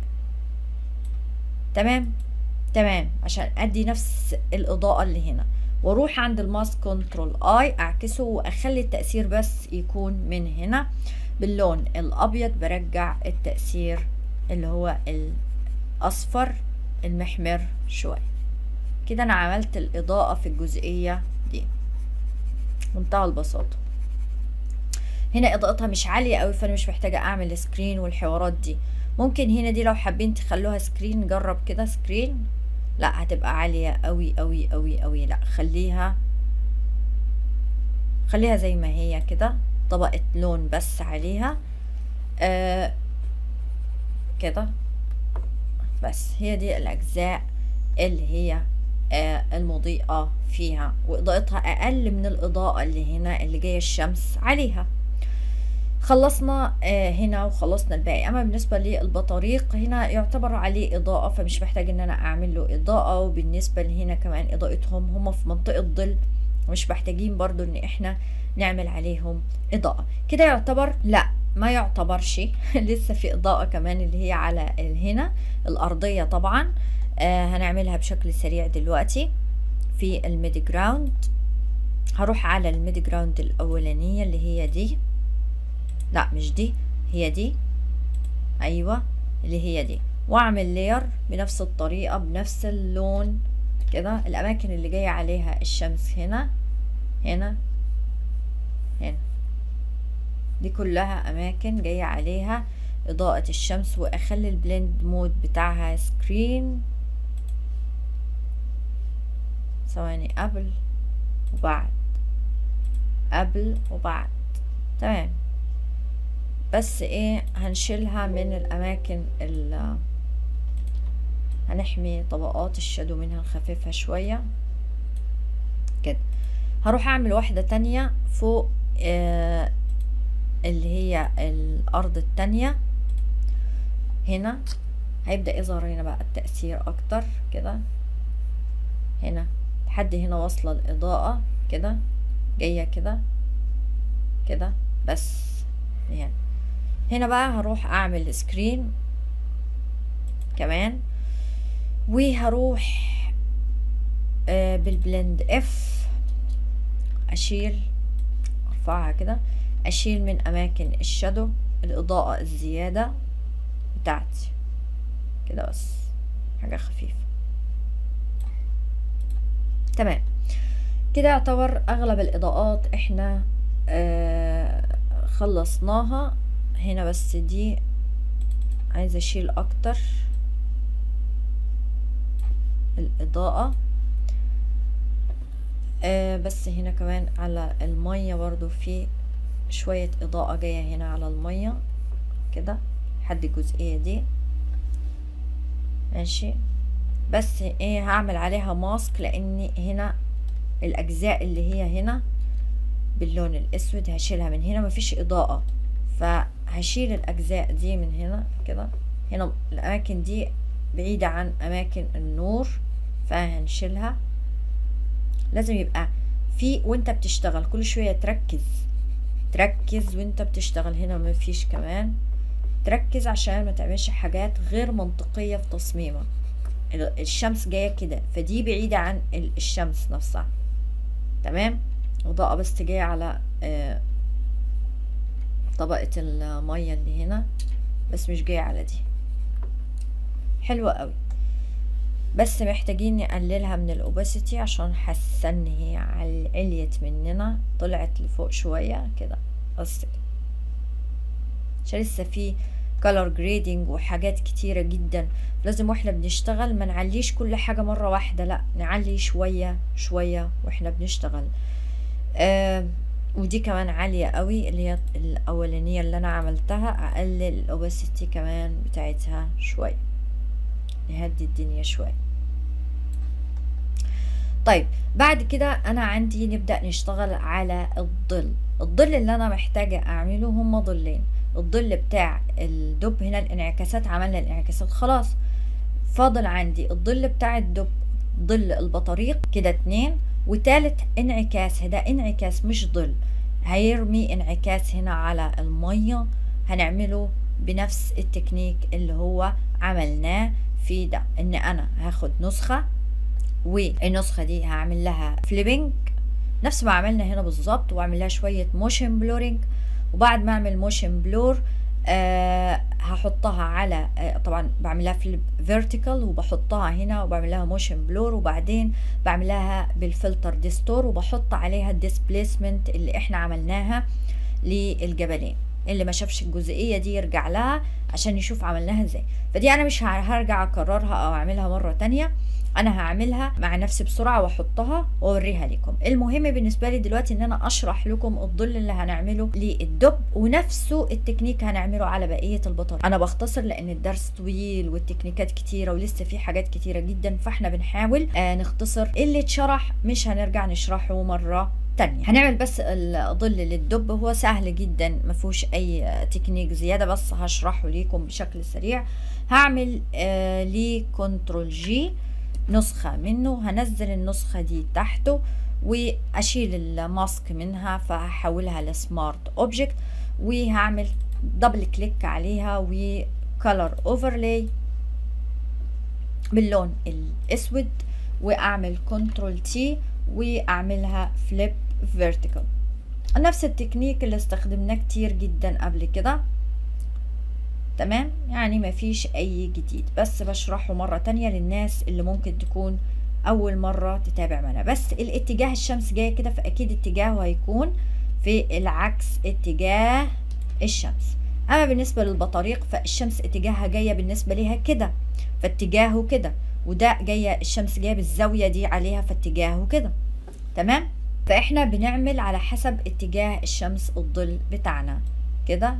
تمام تمام عشان أدي نفس الإضاءة اللي هنا واروح عند الماسك كنترول اي اعكسه واخلي التأثير بس يكون من هنا باللون الابيض برجع التأثير اللي هو الاصفر المحمر شوية كده انا عملت الاضاءة في الجزئية دي منتهى البساطة هنا اضاءتها مش عالية قوي فانا مش محتاجة اعمل سكرين والحوارات دي ممكن هنا دي لو حابين تخلوها سكرين جرب كده سكرين لا هتبقى عالية قوي قوي قوي قوي لا خليها خليها زي ما هي كده طبقة لون بس عليها آه كده بس هي دي الأجزاء اللي هي آه المضيئة فيها وإضاءتها أقل من الإضاءة اللي هنا اللي جاية الشمس عليها خلصنا آه هنا وخلصنا الباقي اما بالنسبه للبطاريق هنا يعتبر عليه اضاءه فمش محتاج ان انا اعمل له اضاءه وبالنسبه لهنا كمان اضاءتهم هم في منطقه ظل مش محتاجين برضو ان احنا نعمل عليهم اضاءه كده يعتبر لا ما يعتبرش لسه في اضاءه كمان اللي هي على هنا الارضيه طبعا آه هنعملها بشكل سريع دلوقتي في الميد جراوند هروح على الميد جراوند الاولانيه اللي هي دي لا مش دي هي دي ايوه اللي هي دي واعمل لير بنفس الطريقه بنفس اللون كده الاماكن اللي جايه عليها الشمس هنا هنا هنا دي كلها اماكن جايه عليها اضاءة الشمس واخلي البلند مود بتاعها سكرين ثواني قبل وبعد قبل وبعد تمام بس ايه هنشيلها من الاماكن ال هنحمي طبقات الشادو منها نخففها شوية كده هروح اعمل واحدة تانية فوق آه اللي هي الارض التانية هنا هيبدأ يظهر هنا بقى التأثير اكتر كده هنا لحد هنا واصلة الاضاءة كده جاية كده كده بس يعني هنا بقى هروح اعمل سكرين كمان وهروح آه بالبلند اف اشيل ارفعها كده اشيل من اماكن الشادو الاضاءة الزيادة بتاعتي كده بس حاجة خفيفة تمام كده يعتبر اغلب الاضاءات احنا آه خلصناها هنا بس دي عايزة اشيل اكتر الاضاءة آه بس هنا كمان على المية برضو في شوية اضاءة جاية هنا على المية كده لحد الجزئية دي ماشي بس ايه هعمل عليها ماسك لان هنا الاجزاء اللي هي هنا باللون الاسود هشيلها من هنا مفيش اضاءة فهشيل الاجزاء دي من هنا كده هنا الاماكن دي بعيدة عن اماكن النور فهنشيلها لازم يبقى في وانت بتشتغل كل شوية تركز تركز وانت بتشتغل هنا مفيش كمان تركز عشان ما تعملش حاجات غير منطقية في تصميمك الشمس جاية كده فدي بعيدة عن الشمس نفسها تمام إضاءة بس جاية على آه طبقة المية اللي هنا بس مش جاية على دي حلوة قوي بس محتاجين نقللها من الاوباسيتي عشان حاسه ان هي عليت مننا طلعت لفوق شويه كده بس كده عشان لسه في color grading وحاجات كتيرة جدا لازم واحنا بنشتغل ما نعليش كل حاجة مرة واحدة لا نعلي شوية شوية واحنا بنشتغل آه ودي كمان عالية قوي اللي هي الأولانية اللي أنا عملتها أقلل الأوباسيتي كمان بتاعتها شوية نهدي الدنيا شوية طيب بعد كده أنا عندي نبدأ نشتغل على الظل الظل اللي أنا محتاجة أعمله هما ظلين الظل بتاع الدب هنا الانعكاسات عملنا الانعكاسات خلاص فاضل عندي الظل بتاع الدب ظل البطاريق كده اتنين وتالت انعكاس ده انعكاس مش ظل هيرمي انعكاس هنا على المية هنعمله بنفس التكنيك اللي هو عملناه في ده ان انا هاخد نسخة والنسخة دي هعمل لها فليبنج نفس ما عملنا هنا بالظبط واعمل لها شوية موشن بلورينج وبعد ما اعمل موشن بلور آه هحطها على آه طبعا بعملها فليب فيرتيكال وبحطها هنا وبعمل لها موشن بلور وبعدين بعملها بالفلتر ديستور وبحط عليها الديسبليسمنت اللي احنا عملناها للجبلين اللي ما شافش الجزئيه دي يرجع لها عشان يشوف عملناها ازاي فدي انا مش هرجع اكررها او اعملها مره تانية انا هعملها مع نفسي بسرعه واحطها واوريها لكم المهم بالنسبه لي دلوقتي ان انا اشرح لكم الظل اللي هنعمله للدب ونفسه التكنيك هنعمله على بقيه البطاريق انا بختصر لان الدرس طويل والتكنيكات كتيره ولسه في حاجات كتيره جدا فاحنا بنحاول آه نختصر اللي اتشرح مش هنرجع نشرحه مره تانية هنعمل بس الظل للدب هو سهل جدا ما فيهوش اي تكنيك زياده بس هشرحه ليكم بشكل سريع هعمل آه ليه كنترول جي نسخة منه هنزل النسخة دي تحته واشيل الماسك منها فهحولها لسمارت اوبجكت وهعمل دبل كليك عليها وكالر اوفرلاي باللون الاسود واعمل كنترول تي واعملها فليب فيرتيكال نفس التكنيك اللي استخدمناه كتير جدا قبل كده تمام يعني مفيش اي جديد بس بشرحه مرة تانية للناس اللي ممكن تكون اول مرة تتابع معنا بس الاتجاه الشمس جاية كده فاكيد اتجاهه هيكون في العكس اتجاه الشمس اما بالنسبة للبطاريق فالشمس اتجاهها جاية بالنسبة ليها كده فاتجاهه كده وده جاية الشمس جاية بالزاوية دي عليها فاتجاهه كده تمام فاحنا بنعمل على حسب اتجاه الشمس الظل بتاعنا كده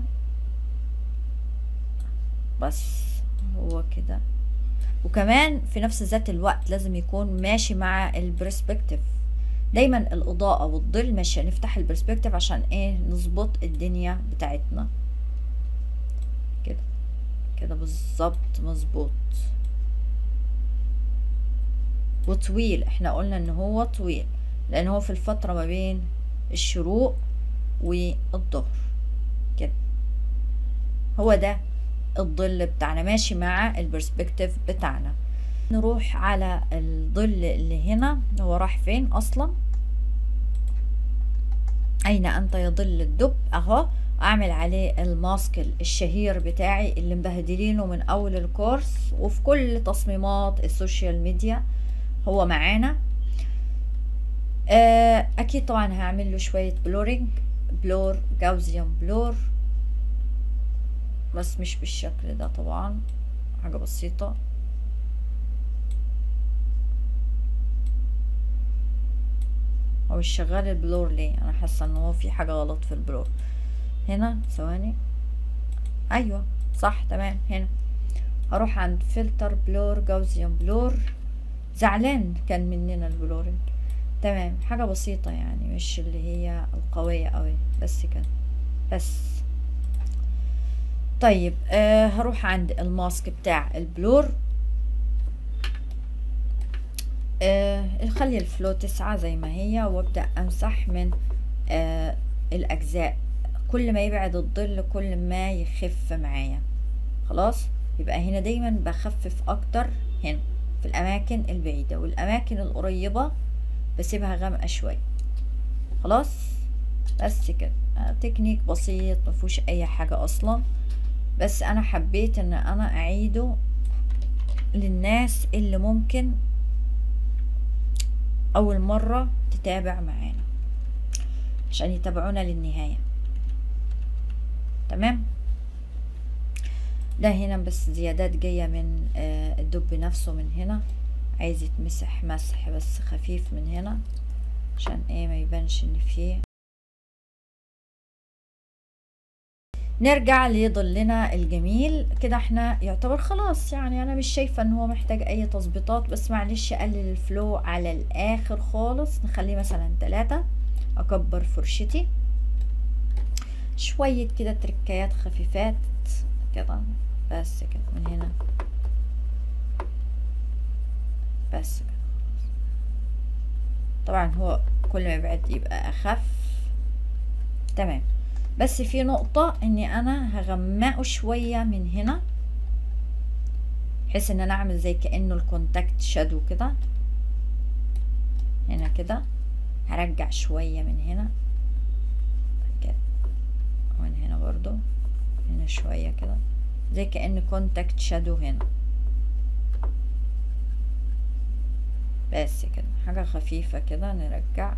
بس هو كده وكمان في نفس ذات الوقت لازم يكون ماشي مع البرسبكتيف دايما الإضاءة والظل ماشية نفتح البرسبكتيف عشان ايه نظبط الدنيا بتاعتنا كده كده بالظبط مظبوط وطويل احنا قلنا ان هو طويل لان هو في الفترة ما بين الشروق والظهر كده هو ده الظل بتاعنا ماشي مع البرسبكتيف بتاعنا نروح على الظل اللي هنا هو راح فين اصلا اين انت يا ظل الدب اهو اعمل عليه الماسك الشهير بتاعي اللي مبهدلينه من اول الكورس وفي كل تصميمات السوشيال ميديا هو معانا اكيد طبعا هعمل له شويه بلورينج بلور جاوزيان بلور بس مش بالشكل ده طبعا حاجه بسيطه هو مش شغال البلور ليه انا حاسه ان هو في حاجه غلط في البلور هنا ثواني ايوه صح تمام هنا هروح عند فلتر بلور جاوزيان بلور زعلان كان مننا البلورنج تمام حاجة بسيطة يعني مش اللي هي القوية قوي بس كده بس طيب آه هروح عند الماسك بتاع البلور آه خلي الفلو تسعة زي ما هي وابدأ امسح من آه الاجزاء كل ما يبعد الظل كل ما يخف معايا خلاص يبقى هنا دايما بخفف اكتر هنا في الاماكن البعيدة والاماكن القريبة بسيبها غامقة شوية خلاص بس كده تكنيك بسيط مفهوش اي حاجة اصلا بس انا حبيت ان انا اعيده للناس اللي ممكن اول مرة تتابع معانا عشان يتابعونا للنهاية تمام ده هنا بس زيادات جاية من آه الدب نفسه من هنا عايز يتمسح مسح بس خفيف من هنا عشان ايه ما يبانش ان فيه نرجع لظلنا الجميل كده احنا يعتبر خلاص يعني انا مش شايفة ان هو محتاج اي تظبيطات بس معلش اقلل الفلو على الاخر خالص نخليه مثلا تلاتة اكبر فرشتي شوية كده تركيات خفيفات كده بس كده من هنا بس كده طبعا هو كل ما يبعد يبقى اخف تمام بس في نقطة اني انا هغمقه شوية من هنا بحيث ان انا اعمل زي كأنه الكونتاكت شادو كده هنا كده هرجع شوية من هنا كده ومن هنا برضو هنا شوية كده زي كأن كونتاكت شادو هنا بس كده حاجة خفيفة كده نرجع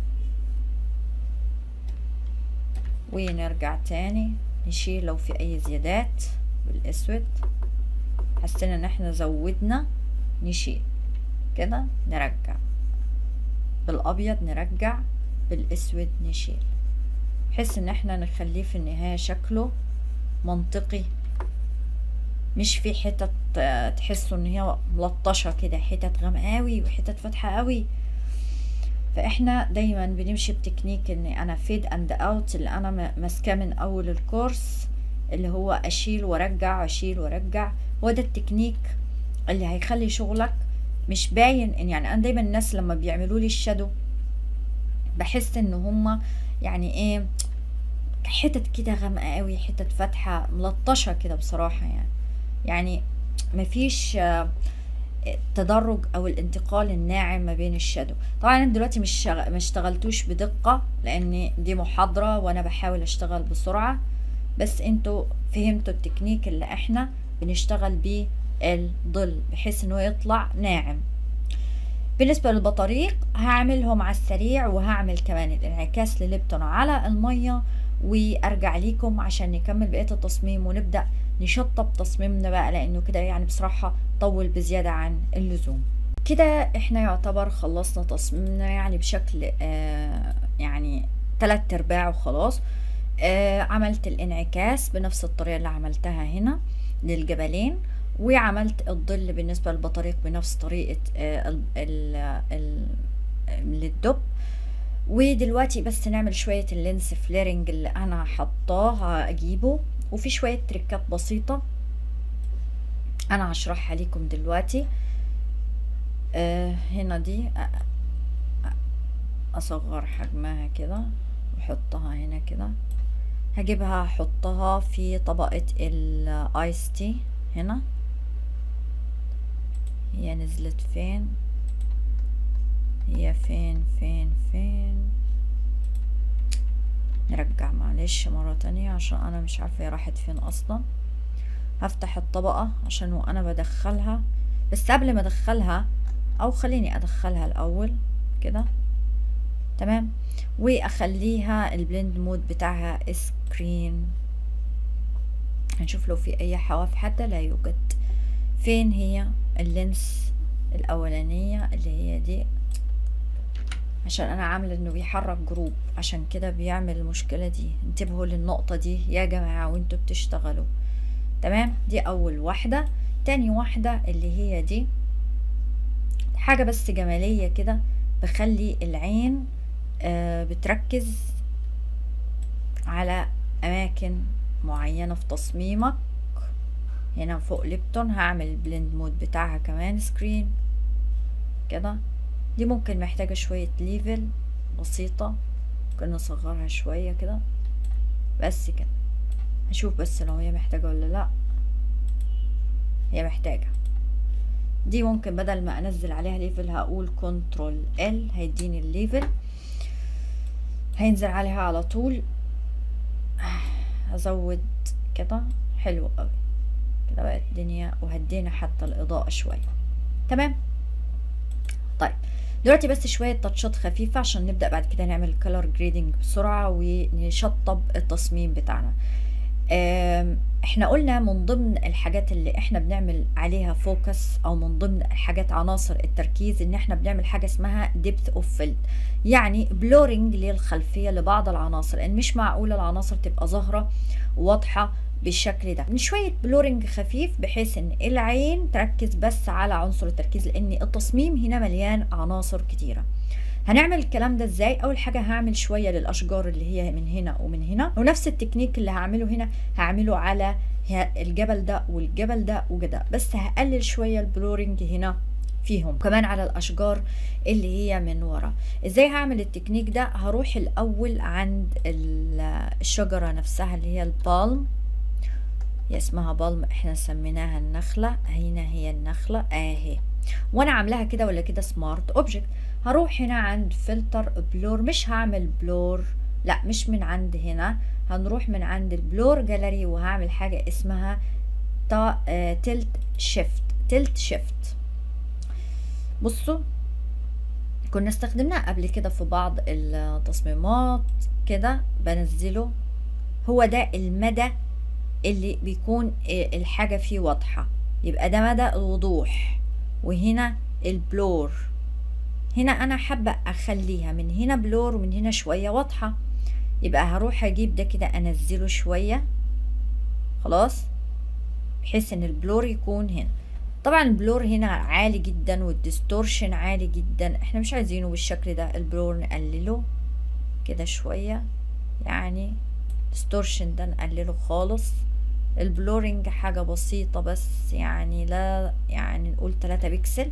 ونرجع تاني نشيل لو في اي زيادات بالاسود حسينا ان احنا زودنا نشيل كده نرجع بالابيض نرجع بالاسود نشيل بحيث ان احنا نخليه في النهاية شكله منطقي مش في حتت تحسوا ان هي ملطشة كده حتت غامقة قوي وحتت فاتحة قوي فاحنا دايما بنمشي بتكنيك ان انا فيد اند اوت اللي انا ماسكاه من اول الكورس اللي هو اشيل وارجع اشيل وارجع هو ده التكنيك اللي هيخلي شغلك مش باين ان يعني انا دايما الناس لما بيعملوا لي الشادو بحس ان هما يعني ايه حتت كده غامقه قوي حتت فاتحه ملطشه كده بصراحه يعني يعني مفيش التدرج او الانتقال الناعم ما بين الشادو طبعا انا دلوقتي مش شغ... ما اشتغلتوش بدقة لان دي محاضرة وانا بحاول اشتغل بسرعة بس انتوا فهمتوا التكنيك اللي احنا بنشتغل بيه الظل بحيث انه يطلع ناعم بالنسبة للبطاريق هعملهم على السريع وهعمل كمان الانعكاس لليبتون على المية وارجع ليكم عشان نكمل بقية التصميم ونبدأ نشطب تصميمنا بقى لانه كده يعني بصراحة طول بزيادة عن اللزوم كده احنا يعتبر خلصنا تصميمنا يعني بشكل آه يعني تلات ارباع وخلاص آه عملت الانعكاس بنفس الطريقة اللي عملتها هنا للجبلين وعملت الظل بالنسبة للبطاريق بنفس طريقة آه ال ال ال للدب ودلوقتي بس نعمل شوية اللينس فليرنج اللي انا حطاه اجيبه وفي شوية تريكات بسيطة انا هشرحها لكم دلوقتي آه هنا دي اصغر حجمها كده واحطها هنا كده هجيبها احطها في طبقة الايس تي هنا هي نزلت فين هي فين فين فين نرجع معلش مرة تانية عشان انا مش عارفة هي راحت فين اصلا هفتح الطبقة عشان وانا بدخلها بس قبل ما ادخلها او خليني ادخلها الاول كده تمام واخليها البلند مود بتاعها سكرين هنشوف لو في اي حواف حتى لا يوجد فين هي اللينس الاولانية اللي هي دي عشان انا عامله انه بيحرك جروب عشان كده بيعمل المشكله دي انتبهوا للنقطه دي يا جماعه وانتوا بتشتغلوا تمام دي اول واحده تاني واحده اللي هي دي حاجه بس جماليه كده بخلي العين آه بتركز على اماكن معينه في تصميمك هنا فوق ليبتون هعمل البلند مود بتاعها كمان سكرين كده دي ممكن محتاجة شوية ليفل بسيطة ممكن نصغرها شوية كده بس كده هشوف بس لو هي محتاجة ولا لا هي محتاجة دي ممكن بدل ما انزل عليها ليفل هقول كنترول ال هيديني الليفل هينزل عليها على طول هزود كده حلو قوي كده بقت الدنيا وهدينا حتى الاضاءة شوية تمام طيب دلوقتي بس شوية تاتشات خفيفة عشان نبدأ بعد كده نعمل كولر جريدنج بسرعة ونشطب التصميم بتاعنا احنا قلنا من ضمن الحاجات اللي احنا بنعمل عليها فوكس او من ضمن الحاجات عناصر التركيز ان احنا بنعمل حاجة اسمها depth of field يعني بلورنج للخلفية لبعض العناصر ان مش معقول العناصر تبقى ظاهرة واضحة بالشكل ده من شوية بلورنج خفيف بحيث ان العين تركز بس على عنصر التركيز لان التصميم هنا مليان عناصر كتيرة هنعمل الكلام ده ازاي اول حاجة هعمل شوية للاشجار اللي هي من هنا ومن هنا ونفس التكنيك اللي هعمله هنا هعمله على الجبل ده والجبل ده وكده بس هقلل شوية البلورنج هنا فيهم كمان على الاشجار اللي هي من ورا ازاي هعمل التكنيك ده هروح الاول عند الشجرة نفسها اللي هي البالم هي اسمها بالم احنا سميناها النخلة هنا هي النخلة اهي وانا عاملاها كده ولا كده سمارت اوبجكت هروح هنا عند فلتر بلور مش هعمل بلور لا مش من عند هنا هنروح من عند البلور جاليري وهعمل حاجة اسمها تا اه تلت شيفت تلت شيفت بصوا كنا استخدمناه قبل كده في بعض التصميمات كده بنزله هو ده المدى اللي بيكون الحاجة فيه واضحة يبقى ده مدى الوضوح وهنا البلور هنا انا حابة اخليها من هنا بلور ومن هنا شوية واضحة يبقى هروح اجيب ده كده انزله شوية خلاص بحيث ان البلور يكون هنا طبعا البلور هنا عالي جدا والديستورشن عالي جدا احنا مش عايزينه بالشكل ده البلور نقلله كده شوية يعني ديستورشن ده نقلله خالص البلورنج حاجة بسيطة بس يعني لا يعني نقول تلاتة بيكسل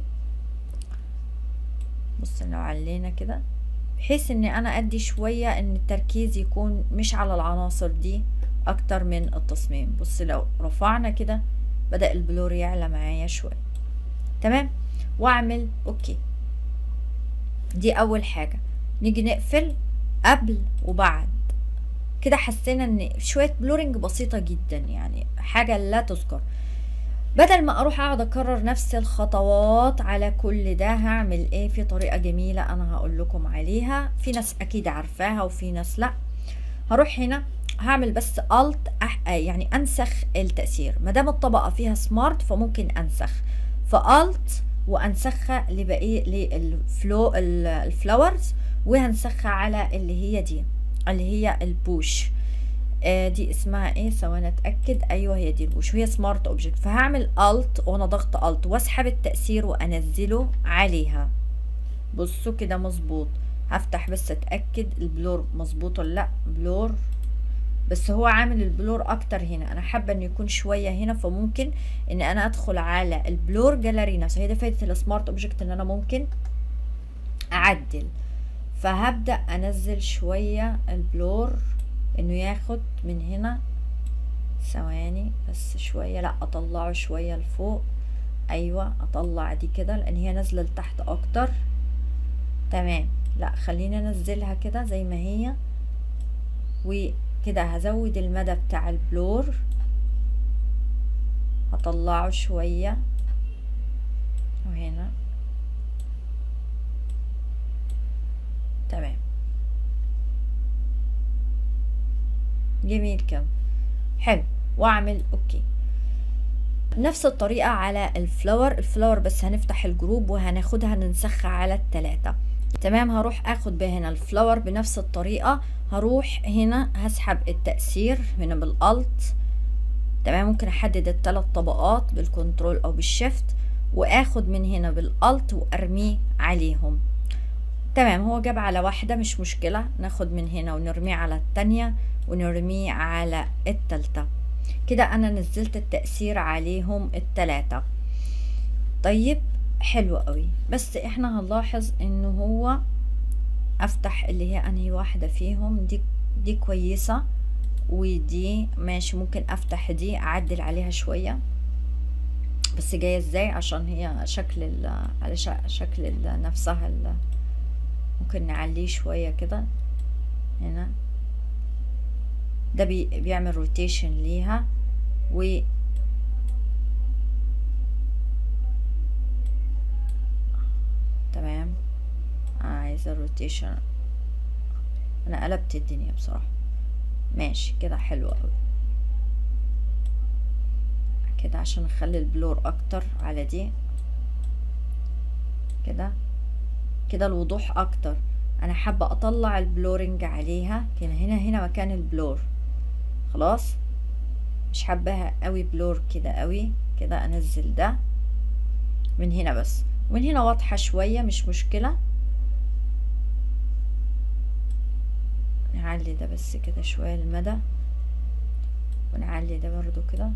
بص لو علينا كده بحيث ان انا ادي شوية ان التركيز يكون مش على العناصر دي اكتر من التصميم بص لو رفعنا كده بدأ البلور يعلى معايا شوية تمام واعمل اوكي دي اول حاجة نيجي نقفل قبل وبعد كده حسينا ان شوية بلورنج بسيطة جدا يعني حاجة لا تذكر بدل ما اروح اقعد اكرر نفس الخطوات على كل ده هعمل ايه في طريقة جميلة انا هقول لكم عليها في ناس اكيد عارفاها وفي ناس لا هروح هنا هعمل بس الت أح... يعني انسخ التأثير ما دام الطبقة فيها سمارت فممكن انسخ فالت وانسخها لبقية للفلو الفلاورز وهنسخها على اللي هي دي اللي هي البوش آه دي اسمها ايه ثواني اتاكد ايوه هي دي البوش وهي سمارت اوبجكت فهعمل الت وانا ضغط الت واسحب التاثير وانزله عليها بصوا كده مظبوط هفتح بس اتاكد البلور مظبوط ولا لا بلور بس هو عامل البلور اكتر هنا انا حابه انه يكون شويه هنا فممكن ان انا ادخل على البلور جاليري نفسه هي دي فايده السمارت اوبجكت ان انا ممكن اعدل فهبدا انزل شويه البلور انه ياخد من هنا ثواني بس شويه لا اطلعه شويه لفوق ايوه اطلع دي كده لان هي نازله لتحت اكتر تمام لا خليني انزلها كده زي ما هي وكده هزود المدى بتاع البلور هطلعه شويه وهنا تمام جميل كم حلو واعمل اوكي نفس الطريقة على الفلاور الفلاور بس هنفتح الجروب وهناخدها ننسخها على التلاتة تمام هروح اخد بها هنا الفلاور بنفس الطريقة هروح هنا هسحب التأثير هنا بالالت تمام ممكن احدد التلات طبقات بالكنترول او بالشيفت واخد من هنا بالالت وارميه عليهم تمام هو جاب على واحدة مش مشكلة ناخد من هنا ونرميه على التانية ونرميه على التالتة كده انا نزلت التأثير عليهم التلاتة طيب حلو قوي بس احنا هنلاحظ انه هو افتح اللي هي انهي واحدة فيهم دي دي كويسة ودي ماشي ممكن افتح دي اعدل عليها شوية بس جاية ازاي عشان هي شكل ال على شكل ال نفسها ال ممكن نعليه شوية كده هنا ده بي بيعمل روتيشن ليها و تمام انا عايزه روتيشن انا قلبت الدنيا بصراحه ماشي كده حلو قوي كده عشان نخلي البلور اكتر على دي كده كده الوضوح اكتر انا حابة اطلع البلورنج عليها كده هنا هنا مكان البلور خلاص مش حباها قوي بلور كده قوي كده انزل ده من هنا بس ومن هنا واضحة شوية مش مشكلة نعلي ده بس كده شوية المدى ونعلي ده برضو كده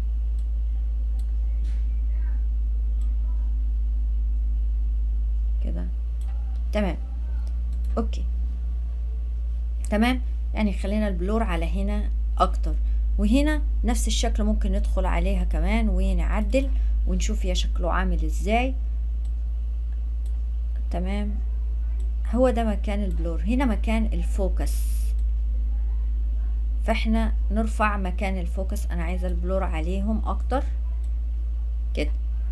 كده تمام اوكي تمام يعني خلينا البلور على هنا اكتر وهنا نفس الشكل ممكن ندخل عليها كمان ونعدل ونشوف هي شكله عامل ازاي تمام هو ده مكان البلور هنا مكان الفوكس فاحنا نرفع مكان الفوكس انا عايزه البلور عليهم اكتر كده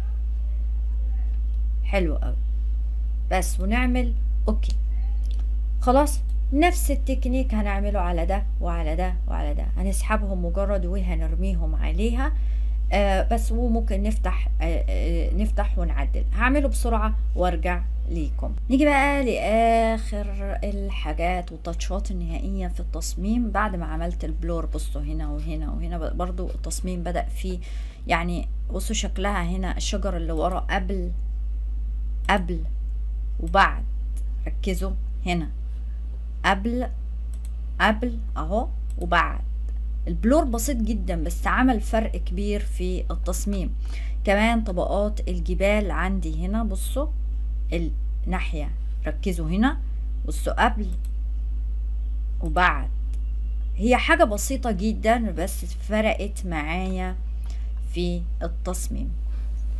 حلو قوي بس ونعمل اوكي خلاص نفس التكنيك هنعمله على ده وعلى ده وعلى ده هنسحبهم مجرد وهنرميهم عليها آه بس وممكن نفتح آه آه نفتح ونعدل هعمله بسرعة وارجع ليكم نيجي بقى لاخر الحاجات والتاتشات النهائية في التصميم بعد ما عملت البلور بصوا هنا وهنا وهنا برضو التصميم بدأ فيه يعني بصوا شكلها هنا الشجر اللي ورا قبل قبل وبعد ركزوا هنا قبل قبل اهو وبعد البلور بسيط جدا بس عمل فرق كبير في التصميم كمان طبقات الجبال عندي هنا بصوا الناحية ركزوا هنا بصوا قبل وبعد هي حاجة بسيطة جدا بس فرقت معايا في التصميم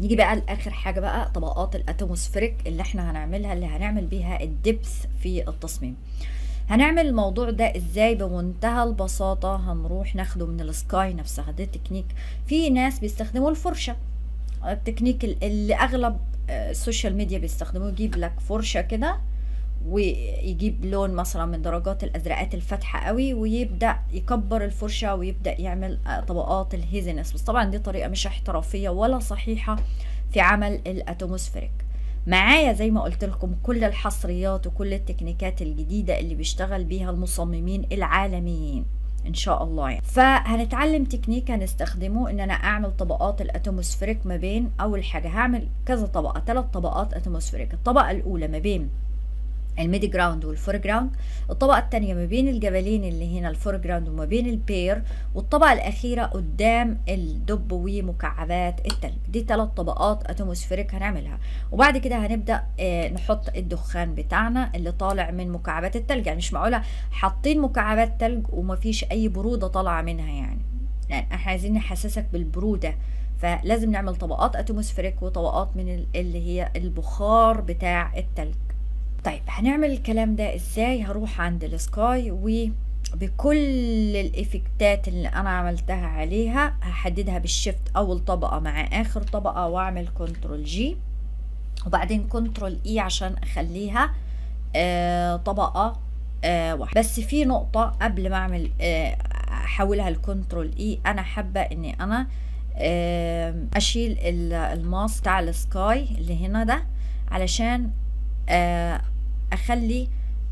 نيجي بقى لاخر حاجه بقى طبقات الاتموسفيريك اللي احنا هنعملها اللي هنعمل بيها الدبث في التصميم هنعمل الموضوع ده ازاي بمنتهى البساطة هنروح ناخده من السكاي نفسها ده تكنيك في ناس بيستخدموا الفرشة التكنيك اللي اغلب السوشيال ميديا بيستخدموه يجيب لك فرشة كده ويجيب لون مثلا من درجات الازرقات الفاتحه قوي ويبدا يكبر الفرشه ويبدا يعمل طبقات الهيزنس بس طبعا دي طريقه مش احترافيه ولا صحيحه في عمل الاتموسفيريك معايا زي ما قلت لكم كل الحصريات وكل التكنيكات الجديده اللي بيشتغل بيها المصممين العالميين ان شاء الله يعني. فهنتعلم تكنيك هنستخدمه ان انا اعمل طبقات الاتموسفيريك ما بين اول حاجه هعمل كذا طبقه ثلاث طبقات اتموسفيريك الطبقه الاولى ما بين الميدي جراوند والفور جراوند الطبقة التانية ما بين الجبلين اللي هنا الفور جراوند وما بين البير والطبقة الأخيرة قدام الدب ومكعبات التلج دي ثلاث طبقات اتموسفيريك هنعملها وبعد كده هنبدأ آه نحط الدخان بتاعنا اللي طالع من مكعبات التلج يعني مش معقولة حاطين مكعبات تلج ومفيش أي برودة طالعة منها يعني يعني احنا عايزين نحسسك بالبرودة فلازم نعمل طبقات اتموسفيريك وطبقات من اللي هي البخار بتاع التلج طيب هنعمل الكلام ده ازاي هروح عند السكاي وبكل الافكتات اللي انا عملتها عليها هحددها بالشيفت اول طبقة مع اخر طبقة واعمل كنترول جي وبعدين كنترول اي عشان اخليها آه طبقة آه واحدة بس في نقطة قبل ما اعمل آه احولها لكنترول اي انا حابة اني انا آه اشيل الماس بتاع السكاي اللي هنا ده علشان آه اخلي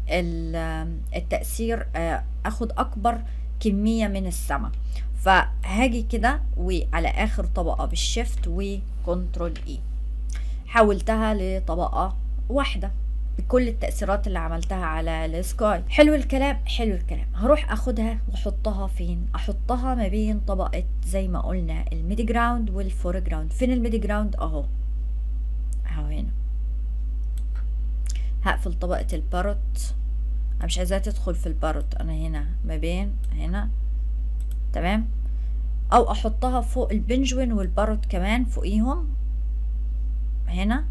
التأثير اخد اكبر كمية من السما فهاجي كده وعلى اخر طبقة بالشيفت وكنترول اي حولتها لطبقة واحدة بكل التأثيرات اللي عملتها على السكاي حلو الكلام حلو الكلام هروح اخدها واحطها فين احطها ما بين طبقة زي ما قلنا الميدي جراوند والفور جراوند فين الميدي جراوند اهو اهو هنا هقفل طبقة الباروت انا مش عايزاها تدخل في الباروت انا هنا ما بين هنا تمام او احطها فوق البنجوين والباروت كمان فوقيهم هنا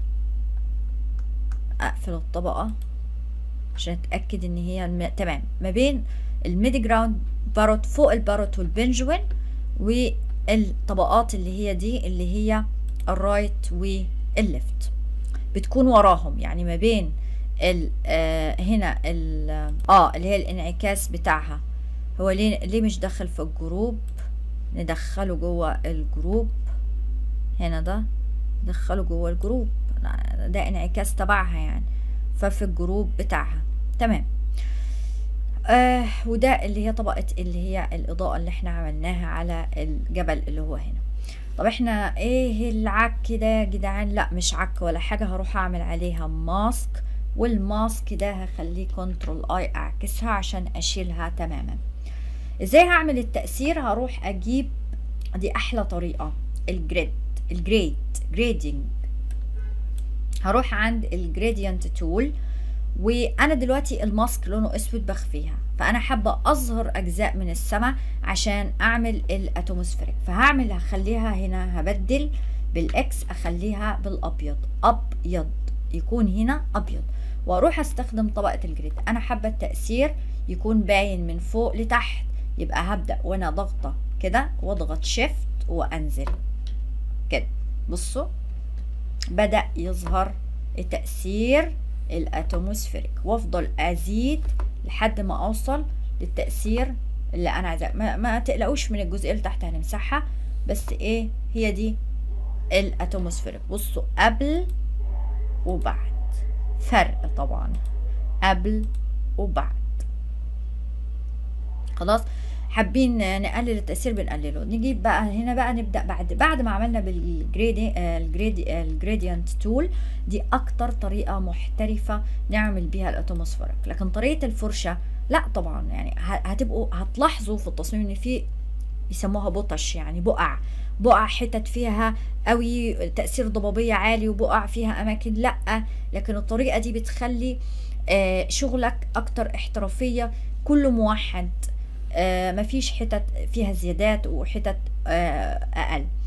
اقفل الطبقة عشان اتأكد ان هي الم... تمام ما بين الميدي جراوند باروت فوق الباروت والبنجوين والطبقات اللي هي دي اللي هي الرايت والليفت بتكون وراهم يعني ما بين ال آه هنا ال اه اللي هي الانعكاس بتاعها هو ليه ليه مش دخل في الجروب ندخله جوه الجروب هنا ده دخله جوه الجروب ده انعكاس تبعها يعني ففي الجروب بتاعها تمام آه وده اللي هي طبقة اللي هي الإضاءة اللي احنا عملناها على الجبل اللي هو هنا طب احنا ايه العك ده يا جدعان لا مش عك ولا حاجة هروح اعمل عليها ماسك والماسك ده هخليه كنترول اي اعكسها عشان اشيلها تماما ازاي هعمل التأثير هروح اجيب دي احلى طريقة الجريد الجريد جريدنج هروح عند الجريدينت تول وانا دلوقتي الماسك لونه اسود بخفيها فانا حابه اظهر اجزاء من السماء عشان اعمل الاتموسفيريك فهعمل هخليها هنا هبدل بالاكس اخليها بالابيض ابيض يكون هنا ابيض واروح استخدم طبقه الجريد انا حابه التاثير يكون باين من فوق لتحت يبقى هبدا وانا ضغطه كده واضغط شيفت وانزل كده بصوا بدا يظهر التاثير الاتموسفيريك وافضل ازيد لحد ما اوصل للتاثير اللي انا عايزاه ما, ما تقلقوش من الجزئيه اللي تحت هنمسحها بس ايه هي دي الاتموسفيريك بصوا قبل وبعد فرق طبعا قبل وبعد خلاص حابين نقلل التاثير بنقلله نجيب بقى هنا بقى نبدا بعد بعد ما عملنا بالجريدي الجريدي الجريدينت تول دي اكتر طريقه محترفه نعمل بيها الاتموسفيرك لكن طريقه الفرشه لا طبعا يعني هتبقوا هتلاحظوا في التصميم ان في يسموها بطش يعني بقع بقع حتت فيها قوي تاثير ضبابيه عالي وبقع فيها اماكن لا لكن الطريقه دي بتخلي آه شغلك اكتر احترافيه كله موحد آه مفيش حتت فيها زيادات وحتت آه اقل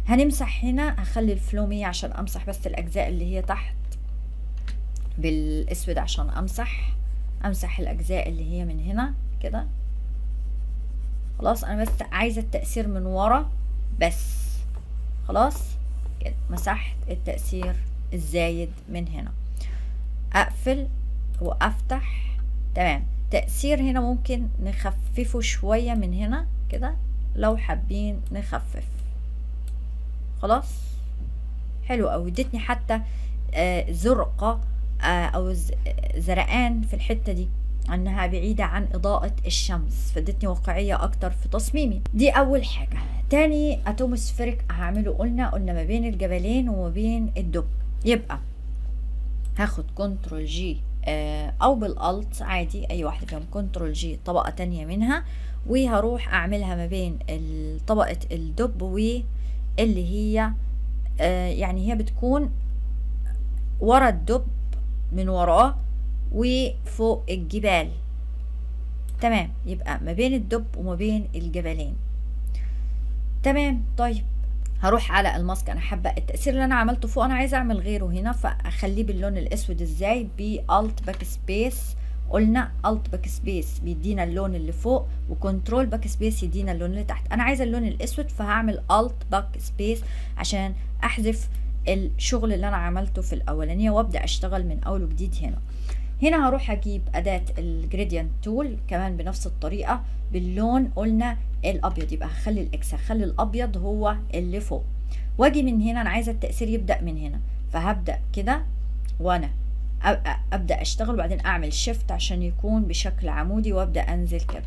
هنمسح هنا هخلي الفلو 100 عشان امسح بس الاجزاء اللي هي تحت بالاسود عشان امسح امسح الاجزاء اللي هي من هنا كده خلاص انا بس عايزه التاثير من ورا بس خلاص كده مسحت التاثير الزايد من هنا اقفل وافتح تمام تأثير هنا ممكن نخففه شوية من هنا كده لو حابين نخفف خلاص حلو أوي ادتني حتى آه زرقة آه أو زرقان في الحتة دي انها بعيدة عن اضاءة الشمس فادتني واقعية اكتر في تصميمي دي اول حاجة تاني اتوموسفيريك هعمله قلنا قلنا ما بين الجبلين وما بين الدب يبقى هاخد كنترول جي آه او بالالت عادي اي واحدة فيهم كنترول جي طبقة تانية منها وهروح اعملها ما بين طبقة الدب واللي هي آه يعني هي بتكون ورا الدب من وراه وفوق الجبال تمام يبقى ما بين الدب وما بين الجبلين تمام طيب هروح على الماسك انا حابه التاثير اللي انا عملته فوق انا عايزه اعمل غيره هنا فاخليه باللون الاسود ازاي بالت باك سبيس قلنا الت باك سبيس بيدينا اللون اللي فوق وكنترول باك سبيس يدينا اللون اللي تحت انا عايزه اللون الاسود فهعمل الت باك سبيس عشان احذف الشغل اللي انا عملته في الاولانيه وابدا اشتغل من اول وجديد هنا هنا هروح اجيب اداة الجريدينت تول كمان بنفس الطريقة باللون قلنا الابيض يبقى هخلي الاكس هخلي الابيض هو اللي فوق واجي من هنا انا عايزة التأثير يبدأ من هنا فهبدأ كده وانا ابدأ اشتغل وبعدين اعمل شيفت عشان يكون بشكل عمودي وابدأ انزل كده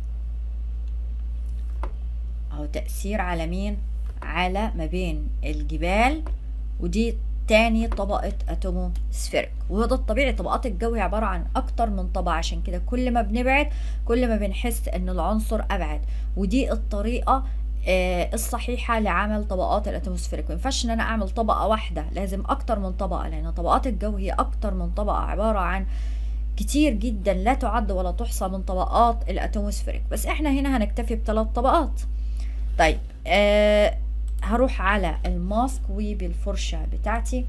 اهو تأثير على مين على ما بين الجبال ودي تاني طبقة اتوموسفيريك وهو ده الطبيعي طبقات الجو عبارة عن اكتر من طبقة عشان كده كل ما بنبعد كل ما بنحس ان العنصر ابعد ودي الطريقة آه الصحيحة لعمل طبقات الاتموسفيريك مينفعش ان انا اعمل طبقة واحدة لازم اكتر من طبقة لان طبقات الجو هي اكتر من طبقة عبارة عن كتير جدا لا تعد ولا تحصى من طبقات الاتموسفيريك بس احنا هنا هنكتفي بثلاث طبقات طيب آه هروح على الماسك وبالفرشة بتاعتي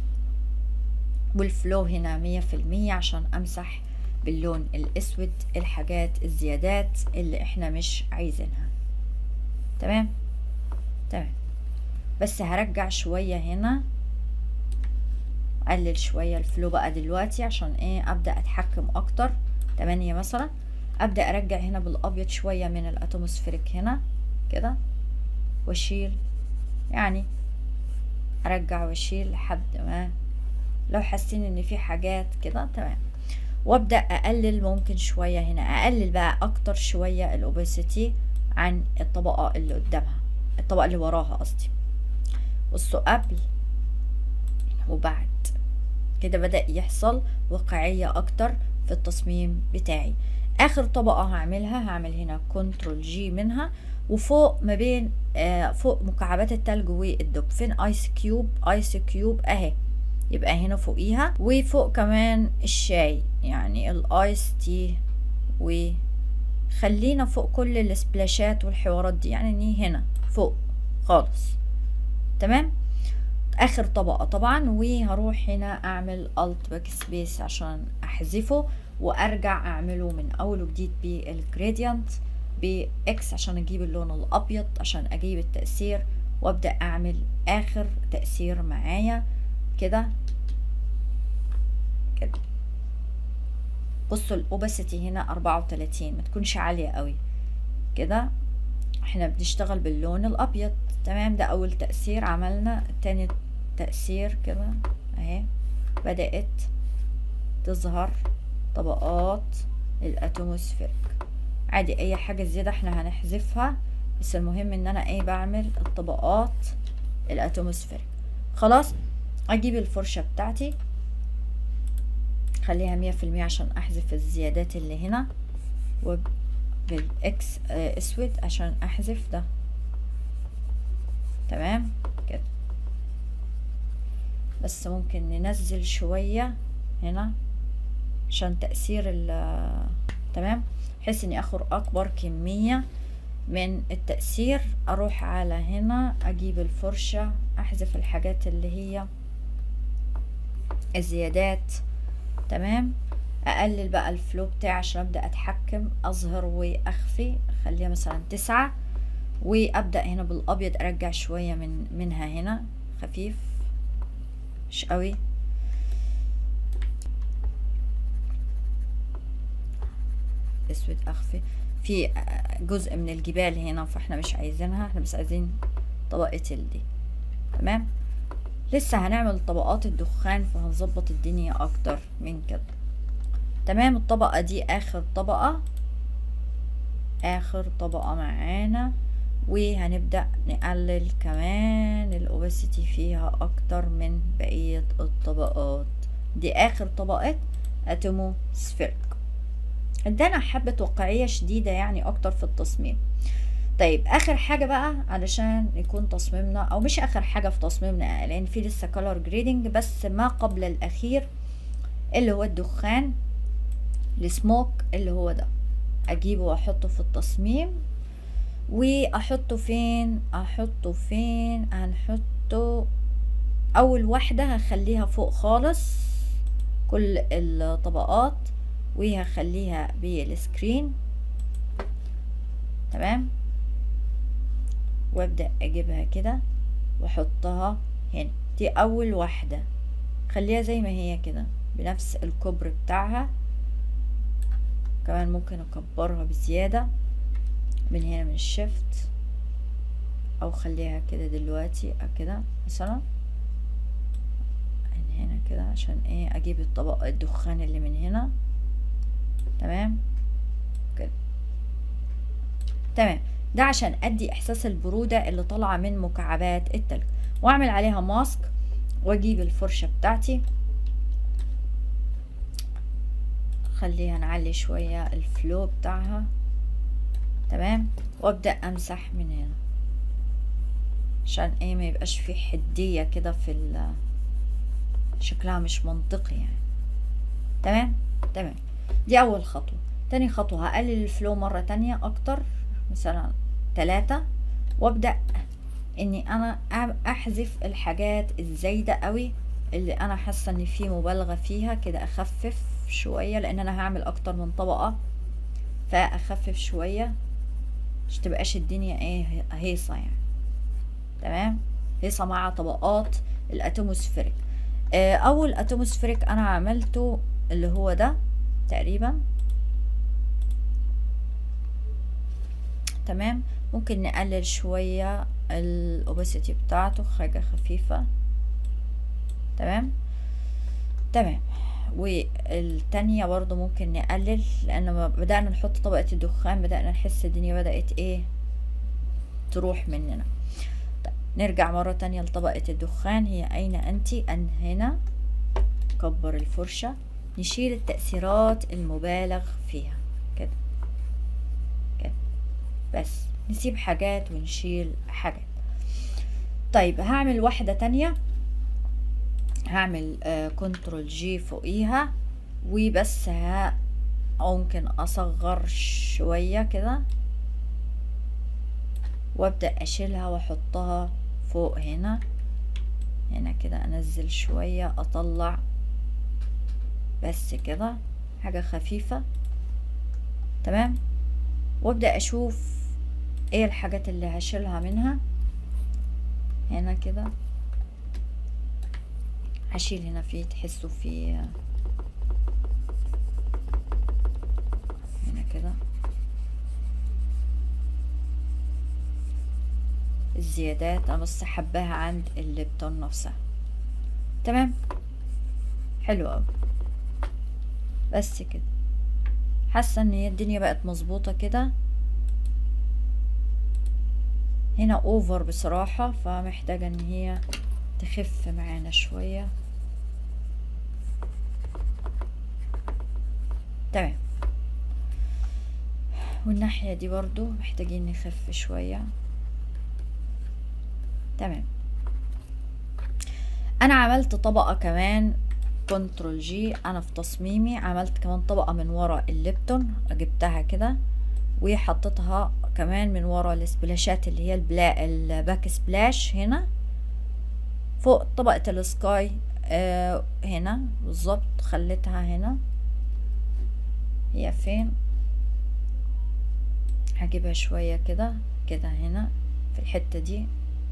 والفلو هنا مية في المية عشان امسح باللون الاسود الحاجات الزيادات اللي احنا مش عايزينها تمام تمام بس هرجع شوية هنا اقلل شوية الفلو بقى دلوقتي عشان ايه ابدأ اتحكم اكتر تمانية مثلا ابدأ ارجع هنا بالابيض شوية من الاتموسفيريك هنا كده واشيل يعني ارجع واشيل لحد ما لو حاسين ان في حاجات كده تمام وابدا اقلل ممكن شويه هنا اقلل بقى اكتر شويه الاوبيسيتي عن الطبقه اللي قدامها الطبقه اللي وراها قصدي بصوا قبل وبعد كده بدا يحصل واقعيه اكتر في التصميم بتاعي اخر طبقه هعملها هعمل هنا كنترول جي منها وفوق ما بين آه فوق مكعبات التلج والدب فين ايس كيوب ايس كيوب اهي يبقى هنا فوقيها وفوق كمان الشاي يعني الايس تي وخلينا فوق كل السبلاشات والحوارات دي يعني هنا فوق خالص تمام اخر طبقة طبعا وهروح هنا اعمل الت باك سبيس عشان احذفه وارجع اعمله من اول وجديد بالجريدينت باكس عشان اجيب اللون الابيض عشان اجيب التأثير وابدأ اعمل اخر تأثير معايا كده كده بصوا الاوباسيتي هنا اربعة وتلاتين ما تكونش عالية قوي كده احنا بنشتغل باللون الابيض تمام ده اول تأثير عملنا تاني تأثير كده اهي بدأت تظهر طبقات الاتموسفيرك عادي اي حاجة زيادة احنا هنحذفها بس المهم ان انا ايه بعمل الطبقات الاتموسفيرك خلاص اجيب الفرشة بتاعتي خليها مية في المية عشان احذف الزيادات اللي هنا وبالاكس اه اسود عشان احذف ده تمام كده بس ممكن ننزل شوية هنا عشان تأثير ال تمام بحيث اني اخد اكبر كمية من التأثير اروح على هنا اجيب الفرشة احذف الحاجات اللي هي الزيادات تمام اقلل بقى الفلو بتاعي عشان ابدا اتحكم اظهر واخفي اخليها مثلا تسعة وابدا هنا بالابيض ارجع شوية من منها هنا خفيف مش قوي اسود اخفي في جزء من الجبال هنا فاحنا مش عايزينها احنا بس عايزين طبقة الدي تمام لسه هنعمل طبقات الدخان فهنظبط الدنيا اكتر من كده تمام الطبقة دي اخر طبقة اخر طبقة معانا وهنبدأ نقلل كمان الاوباسيتي فيها اكتر من بقية الطبقات دي اخر طبقة اتموسفيرك ادانا حبة واقعية شديدة يعني اكتر في التصميم طيب اخر حاجة بقى علشان يكون تصميمنا او مش اخر حاجة في تصميمنا لان في لسه color جريدنج بس ما قبل الاخير اللي هو الدخان السموك اللي هو ده اجيبه واحطه في التصميم واحطه فين احطه فين هنحطه اول واحدة هخليها فوق خالص كل الطبقات وهخليها بالسكرين تمام وابدأ اجيبها كده واحطها هنا دي اول واحدة خليها زي ما هي كده بنفس الكبر بتاعها كمان ممكن اكبرها بزيادة من هنا من الشفت او خليها كده دلوقتي كده مثلا من هنا كده عشان ايه اجيب الطبق الدخان اللي من هنا تمام كده تمام ده عشان ادي احساس البرودة اللي طالعة من مكعبات التلج واعمل عليها ماسك واجيب الفرشة بتاعتي خليها نعلي شوية الفلو بتاعها تمام وابدأ امسح من هنا عشان ايه ما يبقاش في حدية كده في شكلها مش منطقي يعني تمام تمام دي اول خطوة تاني خطوة هقلل الفلو مرة تانية اكتر مثلا تلاتة وابدأ اني انا احذف الحاجات الزايدة قوي اللي انا حاسة ان في مبالغة فيها كده اخفف شوية لان انا هعمل اكتر من طبقة فاخفف شوية مش تبقاش الدنيا ايه هيصة يعني تمام هيصة مع طبقات الاتموسفيريك آه اول اتموسفيريك انا عملته اللي هو ده تقريبا تمام ممكن نقلل شوية الاوباسيتي بتاعته حاجة خفيفة تمام تمام والتانية برضو ممكن نقلل لان لما بدأنا نحط طبقة الدخان بدأنا نحس الدنيا بدأت ايه تروح مننا طيب نرجع مرة تانية لطبقة الدخان هي اين انت ان هنا كبر الفرشة نشيل التأثيرات المبالغ فيها كده كده بس نسيب حاجات ونشيل حاجات طيب هعمل واحدة تانية هعمل كنترول جي فوقيها وبس ها ممكن اصغر شوية كده وابدأ اشيلها واحطها فوق هنا هنا كده انزل شوية اطلع بس كده حاجة خفيفة تمام وابدأ اشوف ايه الحاجات اللي هشيلها منها هنا كده هشيل هنا في تحسوا في هنا كده الزيادات انا بس حباها عند الليبتون نفسها تمام حلو اوي بس كده حاسه ان هي الدنيا بقت مظبوطه كده هنا اوفر بصراحه فمحتاجه ان هي تخف معانا شويه تمام والناحية دي برضو محتاجين نخف شوية تمام انا عملت طبقة كمان كنترول جي انا في تصميمي عملت كمان طبقة من ورا الليبتون جبتها كده وحطيتها كمان من ورا السبلاشات اللي هي البلا الباك سبلاش هنا فوق طبقة السكاي آه هنا بالظبط خليتها هنا هي فين هجيبها شوية كده كده هنا في الحتة دي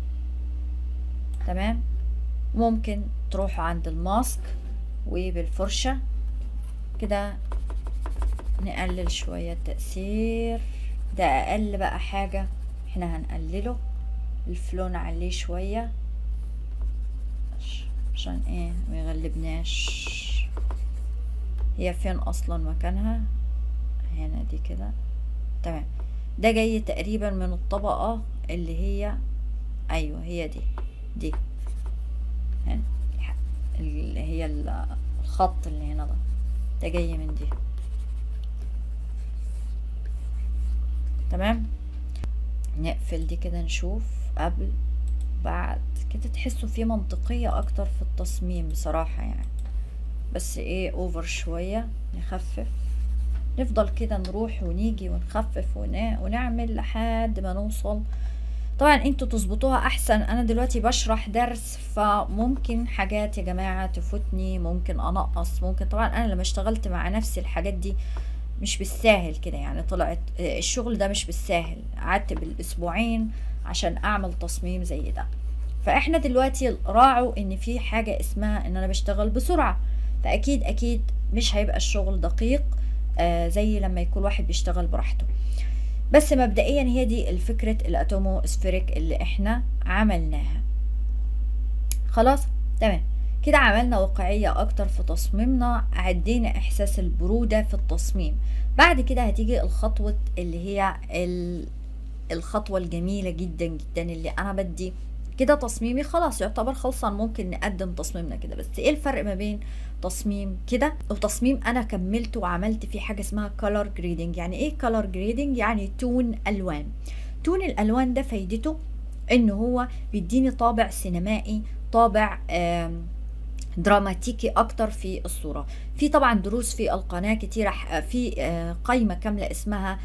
تمام ممكن تروحوا عند الماسك وبالفرشة كده نقلل شوية التأثير ده أقل بقى حاجة احنا هنقلله الفلو نعليه شوية عشان ايه ميغلبناش هي فين اصلا مكانها هنا دي كده تمام ده جاي تقريبا من الطبقة اللي هي ايوه هي دي دي هنا اللي هي الخط اللي هنا ده ده جاي من دي تمام نقفل دي كده نشوف قبل بعد كده تحسوا في منطقية اكتر في التصميم بصراحة يعني بس ايه اوفر شوية نخفف نفضل كده نروح ونيجي ونخفف ونعمل لحد ما نوصل طبعا انتوا تظبطوها احسن انا دلوقتي بشرح درس فممكن حاجات يا جماعة تفوتني ممكن انقص ممكن طبعا انا لما اشتغلت مع نفسي الحاجات دي مش بالساهل كده يعني طلعت الشغل ده مش بالساهل قعدت بالاسبوعين عشان اعمل تصميم زي ده فاحنا دلوقتي راعوا ان في حاجة اسمها ان انا بشتغل بسرعة فاكيد اكيد مش هيبقى الشغل دقيق آه زي لما يكون واحد بيشتغل براحته بس مبدئيا هي دي الفكرة الاتومو سفيريك اللي احنا عملناها خلاص تمام كده عملنا واقعية اكتر في تصميمنا عدينا احساس البرودة في التصميم بعد كده هتيجي الخطوة اللي هي الخطوة الجميلة جدا جدا اللي انا بدي كده تصميمي خلاص يعتبر خلصان ممكن نقدم تصميمنا كده بس ايه الفرق ما بين تصميم كده وتصميم انا كملته وعملت فيه حاجه اسمها color grading يعني ايه color grading يعني تون الوان تون الالوان ده فايدته ان هو بيديني طابع سينمائي طابع دراماتيكي اكتر في الصوره في طبعا دروس في القناه كتيره في قائمه كامله اسمها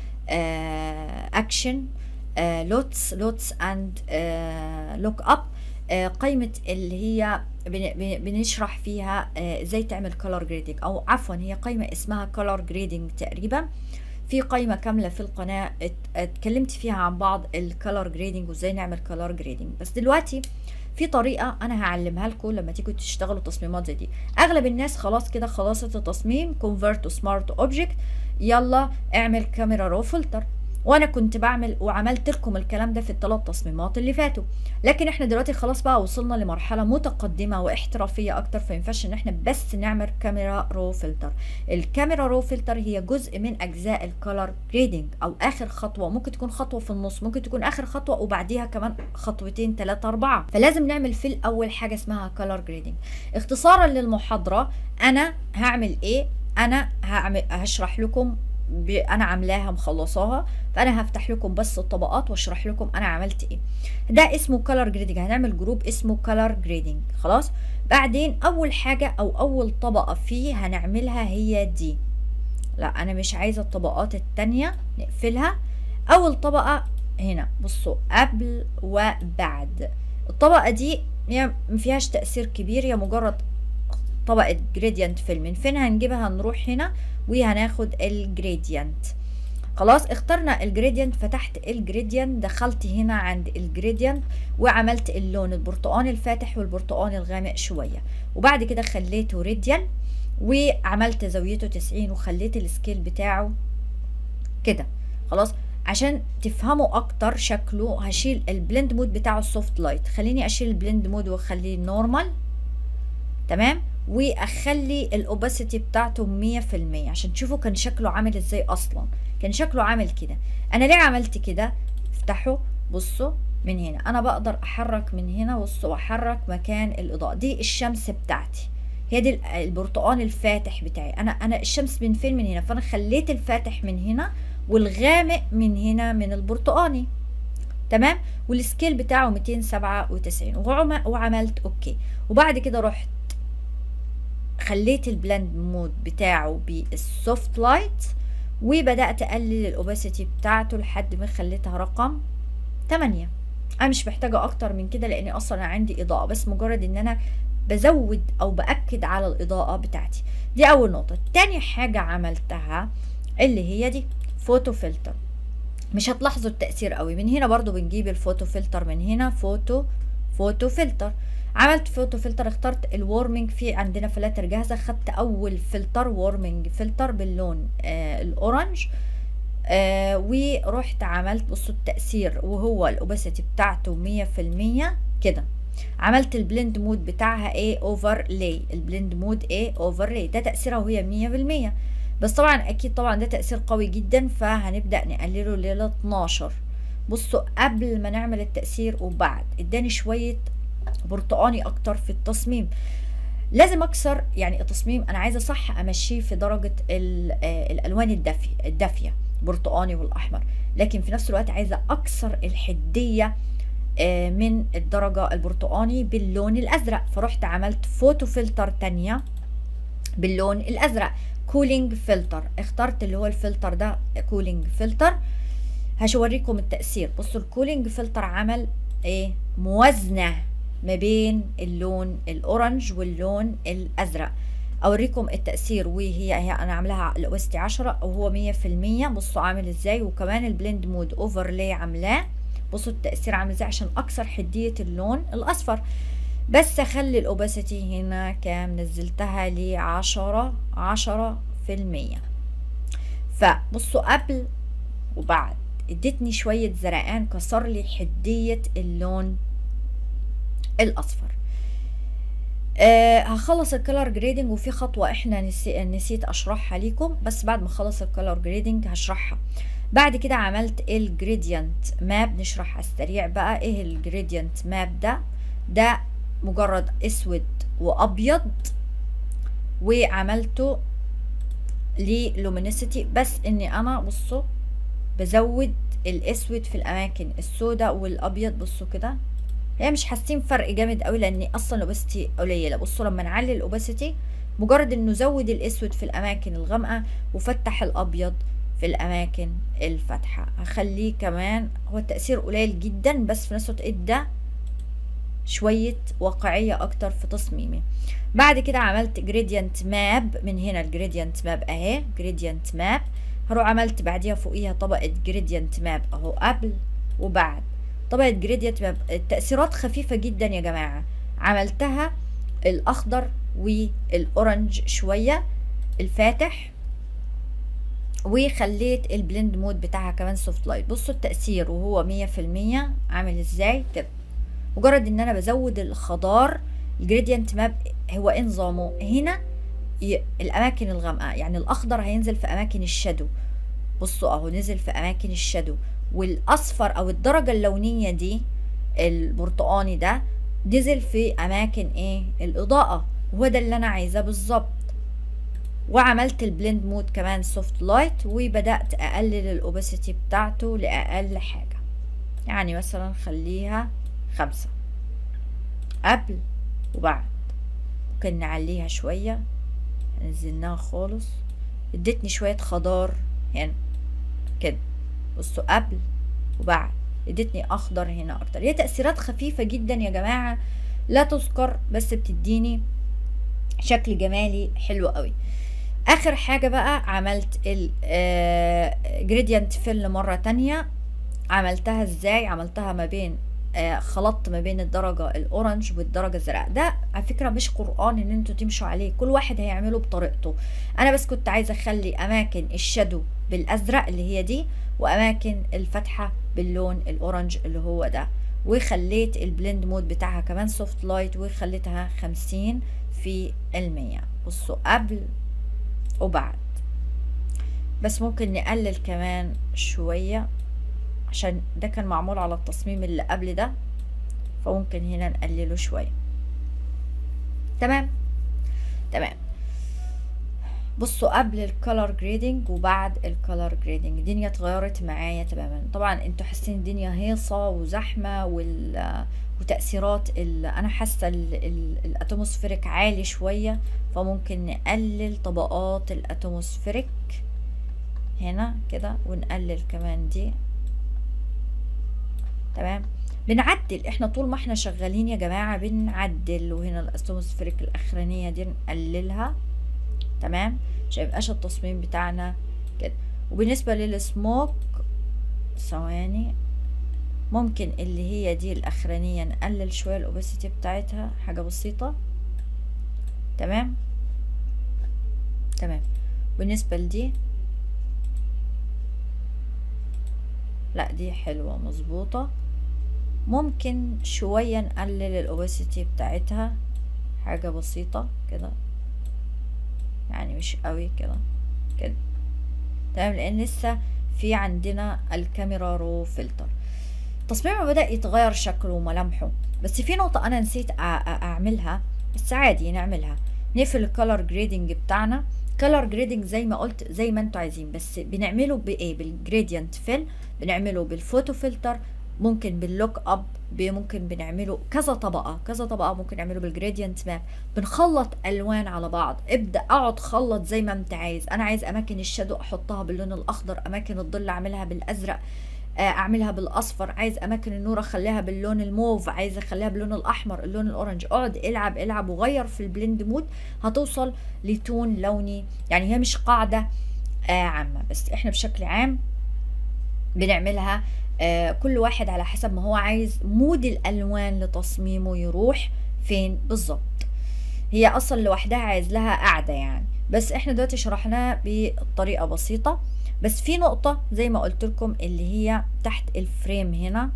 اكشن لوتس لوتس اند لوك اب قائمة اللي هي بنشرح فيها ازاي تعمل color grading او عفوا هي قائمة اسمها color grading تقريبا في قائمة كاملة في القناة اتكلمت فيها عن بعض الكالر جريدنج وازاي نعمل كالر جريدنج بس دلوقتي في طريقة انا هعلمها لكم لما تيجوا تشتغلوا تصميمات زي دي اغلب الناس خلاص كده خلصت التصميم convert to smart object يلا اعمل كاميرا رو فلتر وانا كنت بعمل وعملت لكم الكلام ده في الثلاث تصميمات اللي فاتوا لكن احنا دلوقتي خلاص بقى وصلنا لمرحله متقدمه واحترافيه اكتر فينفعش ان احنا بس نعمل كاميرا رو فلتر الكاميرا رو فلتر هي جزء من اجزاء الكولر جريدنج او اخر خطوه ممكن تكون خطوه في النص ممكن تكون اخر خطوه وبعديها كمان خطوتين ثلاثه اربعه فلازم نعمل في الاول حاجه اسمها كولر جريدنج اختصارا للمحاضره انا هعمل ايه انا هعمل هشرح لكم انا عاملاها مخلصاها فانا هفتح لكم بس الطبقات واشرح لكم انا عملت ايه ده اسمه كلر جريدنج هنعمل جروب اسمه كلر جريدنج خلاص بعدين اول حاجه او اول طبقه فيه هنعملها هي دي لا انا مش عايزه الطبقات التانية نقفلها اول طبقه هنا بصوا قبل وبعد الطبقه دي هي مفيهاش تاثير كبير هي مجرد طبقه جريدينت فيل من فين هنجيبها هنروح هنا وهناخد الجريدينت خلاص اخترنا الجريدينت فتحت الجريدينت دخلت هنا عند الجريدينت وعملت اللون البرتقاني الفاتح والبرتقاني الغامق شويه وبعد كده خليته ريديان وعملت زاويته 90 وخليت السكيل بتاعه كده خلاص عشان تفهموا اكتر شكله هشيل البلند مود بتاعه السوفت لايت خليني اشيل البلند مود واخليه نورمال تمام واخلي الاوباسيتي بتاعته مية في المية عشان تشوفوا كان شكله عامل ازاي اصلا كان شكله عامل كده انا ليه عملت كده افتحوا بصوا من هنا انا بقدر احرك من هنا بصوا واحرك مكان الاضاءه دي الشمس بتاعتي هي دي البرتقال الفاتح بتاعي انا انا الشمس من فين من هنا فانا خليت الفاتح من هنا والغامق من هنا من البرتقاني تمام والسكيل بتاعه 297 وعملت اوكي وبعد كده رحت خليت البلند مود بتاعه بالسوفت لايت وبدأت اقلل الاوباسيتي بتاعته لحد ما خليتها رقم 8 انا مش محتاجة اكتر من كده لاني اصلا عندي اضاءة بس مجرد ان انا بزود او باكد على الاضاءة بتاعتي دي اول نقطة تاني حاجة عملتها اللي هي دي فوتو فلتر مش هتلاحظوا التأثير قوي من هنا برضو بنجيب الفوتو فلتر من هنا فوتو فوتو فلتر عملت فوتو فلتر اخترت الورمنج في عندنا فلاتر جاهزة خدت اول فلتر وورمنج فلتر باللون آه الاورنج آه ورحت عملت بصوا التأثير وهو الاوباسيتي بتاعته مية في المية كده عملت البلند مود بتاعها ايه اوفر لاي البلند مود ايه اوفر لاي ده تأثيرها وهي مية في المية بس طبعا اكيد طبعا ده تأثير قوي جدا فهنبدأ نقلله لل 12 بصوا قبل ما نعمل التأثير وبعد اداني شوية برتقاني اكتر في التصميم لازم اكسر يعني التصميم انا عايزه صح امشيه في درجه الالوان الدافيه الدافيه برتقاني والاحمر لكن في نفس الوقت عايزه اكسر الحديه من الدرجه البرتقاني باللون الازرق فرحت عملت فوتو فلتر تانية باللون الازرق كولينج فلتر اخترت اللي هو الفلتر ده كولينج فلتر هشوريكم التأثير بصوا الكولينج فلتر عمل ايه موازنة ما بين اللون الاورنج واللون الازرق اوريكم التأثير وهي هي انا عاملاها الاوستي عشرة وهو مية في المية بصوا عامل ازاي وكمان البلند مود اوفرلاي عاملاه بصوا التأثير عامل ازاي عشان اكسر حدية اللون الاصفر بس اخلي الاوباسيتي هنا كام نزلتها لعشرة عشرة في المية فبصوا قبل وبعد ادتني شوية زرقان كسر لي حدية اللون الاصفر أه هخلص الكلر جريدنج وفي خطوة احنا نسي نسيت اشرحها ليكم بس بعد ما اخلص الكلر جريدنج هشرحها بعد كده عملت الجريدينت ماب نشرح على السريع بقى ايه الجريدينت ماب ده ده مجرد اسود وابيض وعملته للومينيسيتي بس اني انا بصوا بزود الاسود في الاماكن السوداء والابيض بصوا كده هي مش حاسين فرق جامد قوي لان اصلا الاوباسيتي قليله بصوا لما نعلي الاوباسيتي مجرد انه زود الاسود في الاماكن الغامقه وفتح الابيض في الاماكن الفاتحه هخليه كمان هو التاثير قليل جدا بس في نفس الوقت ادى شويه واقعيه اكتر في تصميمي بعد كده عملت جريدينت ماب من هنا الجريدينت ماب اهي جريدينت ماب هروح عملت بعديها فوقيها طبقه جريدينت ماب اهو قبل وبعد طبقه جريدينت ماب التاثيرات خفيفه جدا يا جماعه عملتها الاخضر والاورنج شويه الفاتح وخليت البلند مود بتاعها كمان سوفت لايت بصوا التأثير وهو مية في المية عامل ازاي كده مجرد ان انا بزود الخضار الجريدينت ماب هو ايه نظامه هنا ي... الاماكن الغامقه يعني الاخضر هينزل في اماكن الشادو بصوا اهو نزل في اماكن الشادو والاصفر او الدرجه اللونيه دي البرتقاني ده نزل في اماكن ايه الاضاءه وهو ده اللي انا عايزاه بالظبط وعملت البلند مود كمان سوفت لايت وبدأت أقلل الأوباسيتي بتاعته لأقل حاجة يعني مثلا خليها خمسة قبل وبعد ممكن نعليها شوية نزلناها خالص ادتني شوية خضار هنا كده بصوا قبل وبعد ادتني اخضر هنا اكتر هي تأثيرات خفيفة جدا يا جماعة لا تذكر بس بتديني شكل جمالي حلو قوي اخر حاجة بقى عملت الجريدينت فيل مرة تانية عملتها ازاي عملتها ما بين آه خلطت ما بين الدرجة الأورنج والدرجة الزرقاء ده على فكرة مش قرآن إن انتوا تمشوا عليه كل واحد هيعمله بطريقته أنا بس كنت عايزة أخلي أماكن الشادو بالأزرق اللي هي دي وأماكن الفتحة باللون الأورنج اللي هو ده وخليت البلند مود بتاعها كمان سوفت لايت وخليتها خمسين في المية بصوا قبل وبعد بس ممكن نقلل كمان شوية عشان ده كان معمول على التصميم اللي قبل ده فممكن هنا نقلله شوية تمام تمام بصوا قبل الكولر جريدنج وبعد الكولر جريدنج الدنيا اتغيرت معايا تماما طبعا انتوا حاسين الدنيا هيصة وزحمة وال وتأثيرات ال... انا حاسة الاتموسفيريك عالي شوية فممكن نقلل طبقات الاتموسفيريك هنا كده ونقلل كمان دي تمام بنعدل احنا طول ما احنا شغالين يا جماعة بنعدل وهنا الاستوموسفيريك الاخرانية دي نقللها تمام عشان ميبقاش التصميم بتاعنا كده وبالنسبة للسموك ثواني ممكن اللي هي دي الاخرانية نقلل شوية الاوباسيتي بتاعتها حاجة بسيطة تمام تمام بالنسبة لدي لا دي حلوة مظبوطة ممكن شوية نقلل الاوباسيتي بتاعتها حاجة بسيطة كده يعني مش قوي كده كده تمام لان لسه في عندنا الكاميرا رو فلتر تصميمه بدأ يتغير شكله وملامحه بس في نقطة أنا نسيت أعملها بس عادي نعملها نقفل الكالر جريدنج بتاعنا كالر جريدنج زي ما قلت زي ما انتوا عايزين بس بنعمله بايه بالجريدينت فيل بنعمله بالفوتو فلتر ممكن باللوك اب ممكن بنعمله كذا طبقه كذا طبقه ممكن نعمله بالجريدينت ماب بنخلط الوان على بعض ابدا اقعد خلط زي ما انت عايز انا عايز اماكن الشادو احطها باللون الاخضر اماكن الظل اعملها بالازرق اعملها بالاصفر عايز اماكن النور اخليها باللون الموف عايز اخليها باللون الاحمر اللون الاورنج اقعد العب العب وغير في البلند مود هتوصل لتون لوني يعني هي مش قاعده آه عامه بس احنا بشكل عام بنعملها آه كل واحد على حسب ما هو عايز مود الالوان لتصميمه يروح فين بالظبط هي اصلا لوحدها عايز لها قاعده يعني بس احنا دلوقتي شرحناها بطريقه بسيطه بس في نقطة زي ما قلت لكم اللي هي تحت الفريم هنا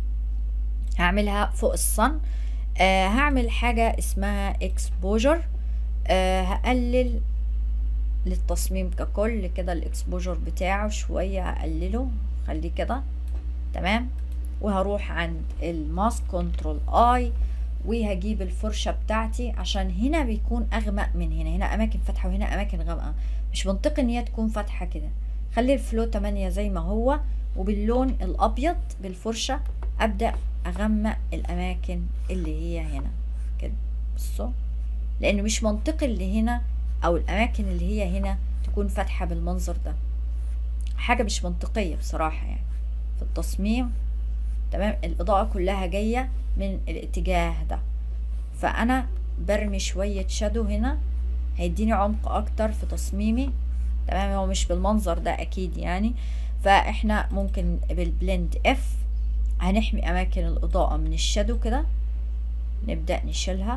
هعملها فوق الصن آه هعمل حاجة اسمها اكسبوجر آه هقلل للتصميم ككل كده الاكسبوجر بتاعه شوية هقلله خليه كده تمام وهروح عند الماسك كنترول اي وهجيب الفرشة بتاعتي عشان هنا بيكون اغمق من هنا هنا اماكن فاتحة وهنا اماكن غامقة مش منطقي ان هي تكون فاتحة كده خلي الفلو 8 زي ما هو وباللون الابيض بالفرشة ابدأ اغمق الاماكن اللي هي هنا كده بصوا لانه مش منطقي اللي هنا او الاماكن اللي هي هنا تكون فاتحة بالمنظر ده حاجة مش منطقية بصراحة يعني في التصميم تمام الاضاءة كلها جاية من الاتجاه ده فانا برمي شوية شادو هنا هيديني عمق اكتر في تصميمي تمام هو مش بالمنظر ده اكيد يعني فاحنا ممكن بالبلند اف هنحمي اماكن الاضاءة من الشادو كده نبدأ نشيلها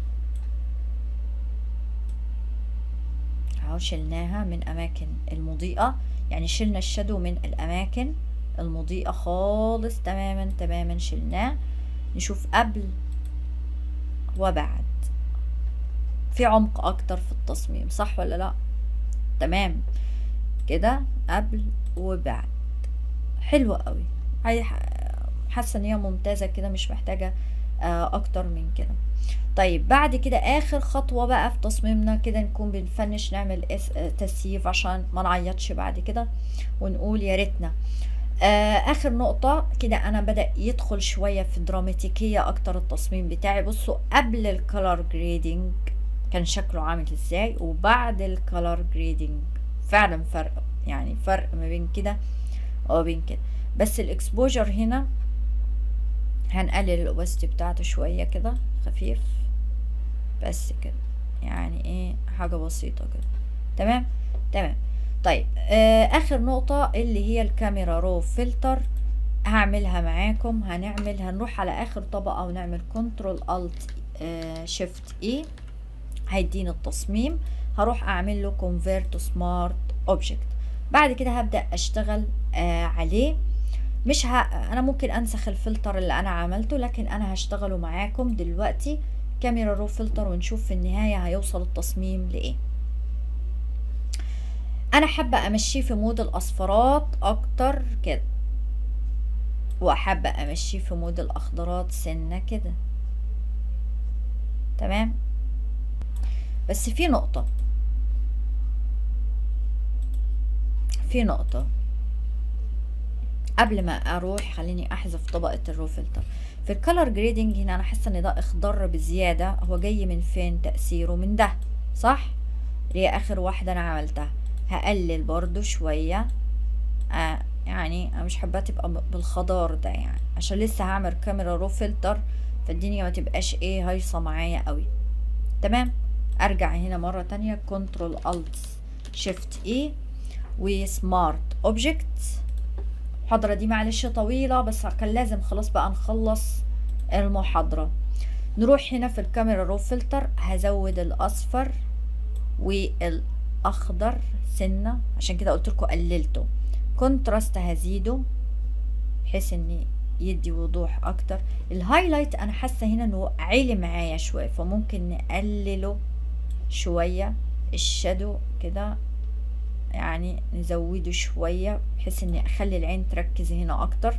اهو شلناها من اماكن المضيئة يعني شلنا الشادو من الاماكن المضيئة خالص تماما تماما شلناه نشوف قبل وبعد في عمق اكتر في التصميم صح ولا لا تمام كده قبل وبعد حلوة قوي حاسه ان هي ممتازه كده مش محتاجه اكتر من كده طيب بعد كده اخر خطوه بقى في تصميمنا كده نكون بنفنش نعمل تسييف عشان ما نعيطش بعد كده ونقول يا ريتنا اخر نقطة كده انا بدأ يدخل شوية في دراماتيكية اكتر التصميم بتاعي بصوا قبل الكولر جريدنج كان شكله عامل ازاي وبعد الكولر جريدنج فعلا فرق يعني فرق ما بين كده وما بين كده بس الاكسبوجر هنا هنقلل الاوباسيتي بتاعته شوية كده خفيف بس كده يعني ايه حاجة بسيطة كده تمام تمام طيب آه اخر نقطة اللي هي الكاميرا رو فلتر هعملها معاكم هنعمل هنروح على اخر طبقة ونعمل كنترول الت شيفت اي هيديني التصميم هروح اعمل له convert to smart object بعد كده هبدأ اشتغل آه عليه مش ه... انا ممكن انسخ الفلتر اللي انا عملته لكن انا هشتغله معاكم دلوقتي كاميرا رو فلتر ونشوف في النهاية هيوصل التصميم لايه انا حابة امشيه في مود الاصفرات اكتر كده وحابة امشيه في مود الاخضرات سنة كده تمام بس في نقطة في نقطة قبل ما اروح خليني احذف طبقة الرو فلتر في الكالر جريدنج هنا انا حاسة ان ده اخضر بزيادة هو جاي من فين تأثيره من ده صح اللي هي اخر واحدة انا عملتها هقلل برضو شوية آه يعني انا مش حابة تبقى بالخضار ده يعني عشان لسه هعمل كاميرا رو فلتر فالدنيا ما تبقاش ايه هايصة معايا قوي تمام ارجع هنا مرة تانية كنترول الت شيفت اي وسمارت اوبجكت المحاضرة دي معلش طويلة بس كان لازم خلاص بقى نخلص المحاضرة نروح هنا في الكاميرا رو فلتر هزود الاصفر والاخضر سنة عشان كده قلت لكم قللته كونتراست هزيده بحيث ان يدي وضوح اكتر الهايلايت انا حاسه هنا انه عالي معايا شويه فممكن نقلله شويه الشادو كده يعني نزوده شويه بحيث اني اخلي العين تركز هنا اكتر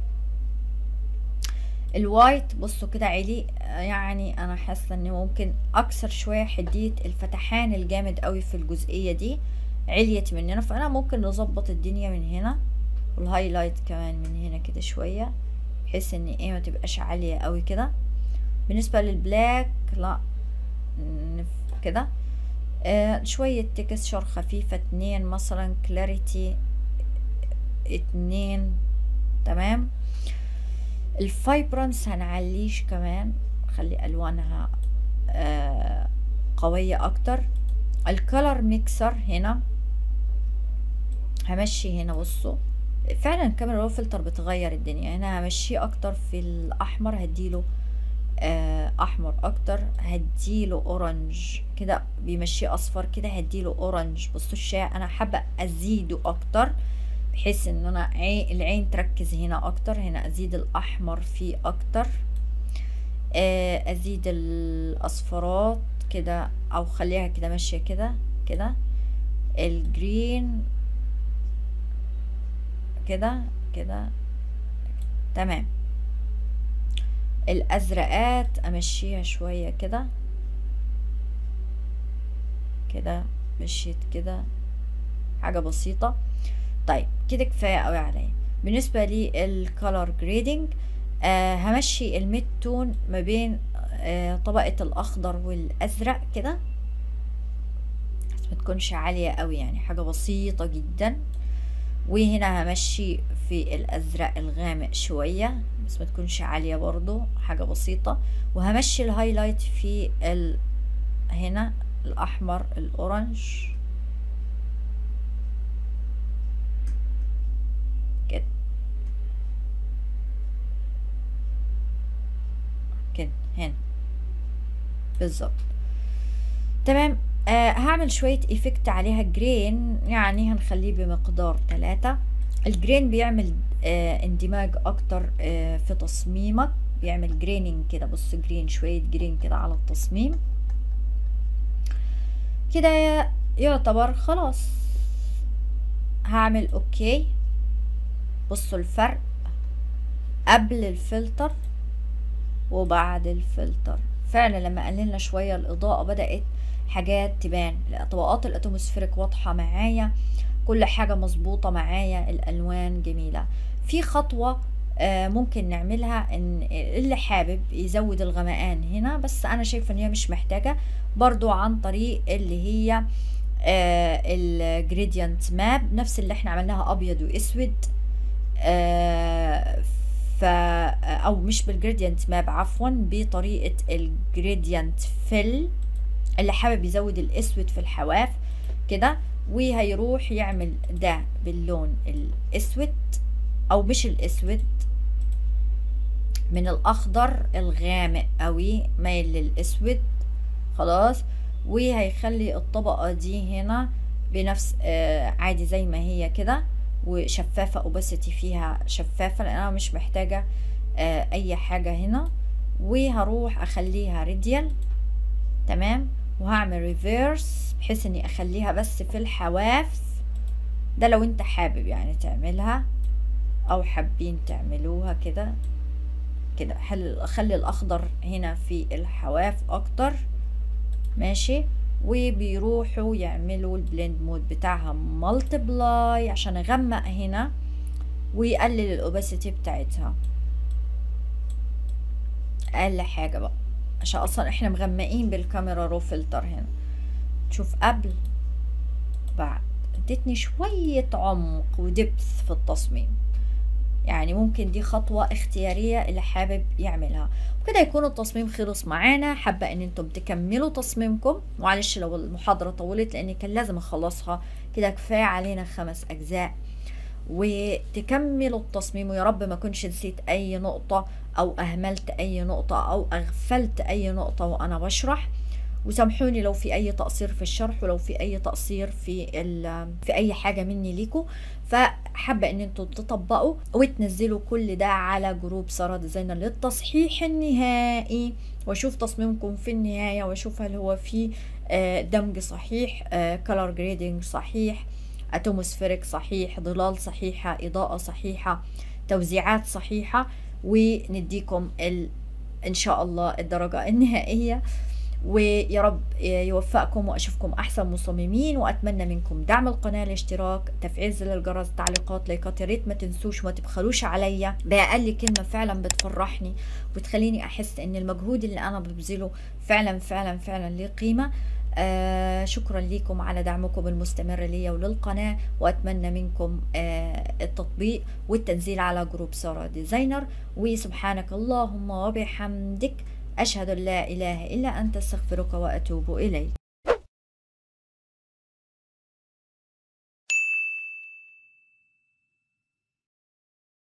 الوايت بصوا كده عالي يعني انا حاسه ان ممكن اكسر شويه حديه الفتحان الجامد قوي في الجزئيه دي عليت مننا فانا ممكن نظبط الدنيا من هنا والهايلايت كمان من هنا كده شويه بحيث ان ايه ما تبقاش عاليه قوي كده بالنسبه للبلاك لا كده آه شوية تكستشر خفيفة اتنين مثلا كلاريتي اتنين تمام الفايبرنس هنعليش كمان خلي الوانها آه قوية اكتر الكولر ميكسر هنا همشي هنا بصوا فعلا الكاميرا رو فلتر بتغير الدنيا هنا همشيه اكتر في الاحمر هديله آه احمر اكتر هديله اورنج كده بيمشيه اصفر كده هديله اورنج بصوا الشاي انا حابه ازيده اكتر بحيث ان انا عين العين تركز هنا اكتر هنا ازيد الاحمر فيه اكتر آه ازيد الاصفرات كده او خليها كده ماشيه كده كده الجرين كده كده تمام الازرقات امشيها شويه كده كده مشيت كده حاجه بسيطه طيب كده كفايه قوي عليا بالنسبه للكالر جريدنج آه همشي الميد تون ما بين آه طبقه الاخضر والازرق كده بس ما تكونش عاليه قوي يعني حاجه بسيطه جدا وهنا همشي في الازرق الغامق شويه بس ما تكونش عاليه برضو حاجه بسيطه وهمشي الهايلايت في ال... هنا الاحمر الاورنج كده كده هنا بالظبط تمام آه هعمل شوية ايفكت عليها جرين يعني هنخليه بمقدار ثلاثة الجرين بيعمل آه اندماج اكتر آه في تصميمك بيعمل جريننج كده بص جرين شوية جرين كده على التصميم كده يعتبر خلاص هعمل اوكي بصوا الفرق قبل الفلتر وبعد الفلتر فعلا لما قللنا شوية الإضاءة بدأت حاجات تبان طبقات الاتموسفيريك واضحة معايا كل حاجة مظبوطة معايا الألوان جميلة في خطوة آه ممكن نعملها ان اللي حابب يزود الغمقان هنا بس انا شايفه ان هي مش محتاجه برضو عن طريق اللي هي آه الجريدينت ماب نفس اللي احنا عملناها ابيض واسود آه ف او مش بالجريدينت ماب عفوا بطريقه الجريدينت فيل اللي حابب يزود الاسود في الحواف كده وهيروح يعمل ده باللون الاسود او مش الاسود من الاخضر الغامق قوي مايل للاسود خلاص وهيخلي الطبقة دي هنا بنفس آه عادي زي ما هي كده وشفافة اوباسيتي فيها شفافة لان انا مش محتاجة آه اي حاجة هنا وهروح اخليها ريديال تمام وهعمل ريفيرس بحيث اني اخليها بس في الحواف ده لو انت حابب يعني تعملها او حابين تعملوها كده كده خلي الاخضر هنا في الحواف اكتر ماشي وبيروحوا يعملوا البلند مود بتاعها مالتبلاي عشان اغمق هنا ويقلل الاوباسيتي بتاعتها اقل حاجه بقى عشان اصلا احنا مغمقين بالكاميرا رو فلتر هنا شوف قبل بعد ادتني شوية عمق ودبث في التصميم يعني ممكن دي خطوة اختيارية اللي حابب يعملها وكده يكون التصميم خلص معانا حابة ان انتم تكملوا تصميمكم معلش لو المحاضرة طولت لان كان لازم اخلصها كده كفاية علينا خمس اجزاء وتكملوا التصميم ويا رب ما كنتش نسيت اي نقطة او اهملت اي نقطة او اغفلت اي نقطة وانا بشرح وسامحوني لو في اي تقصير في الشرح ولو في اي تقصير في في اي حاجه مني ليكم فحابه ان انتوا تطبقوا وتنزلوا كل ده على جروب ساره ديزاينر للتصحيح النهائي واشوف تصميمكم في النهايه واشوف هل هو في دمج صحيح كلر جريدنج صحيح اتموسفيريك صحيح ظلال صحيحه اضاءه صحيحه توزيعات صحيحه ونديكم ال ان شاء الله الدرجه النهائيه ويا رب يوفقكم واشوفكم احسن مصممين واتمنى منكم دعم القناه الاشتراك تفعيل زر الجرس تعليقات لايكات يا ريت ما تنسوش وما تبخلوش عليا باقل كلمه فعلا بتفرحني وبتخليني احس ان المجهود اللي انا ببذله فعلا فعلا فعلا ليه قيمه آه شكرا لكم على دعمكم المستمر ليا وللقناة وأتمنى منكم آه التطبيق والتنزيل على جروب سارة ديزاينر وسبحانك اللهم وبحمدك أشهد أن لا إله إلا أنت استغفرك وأتوب إليك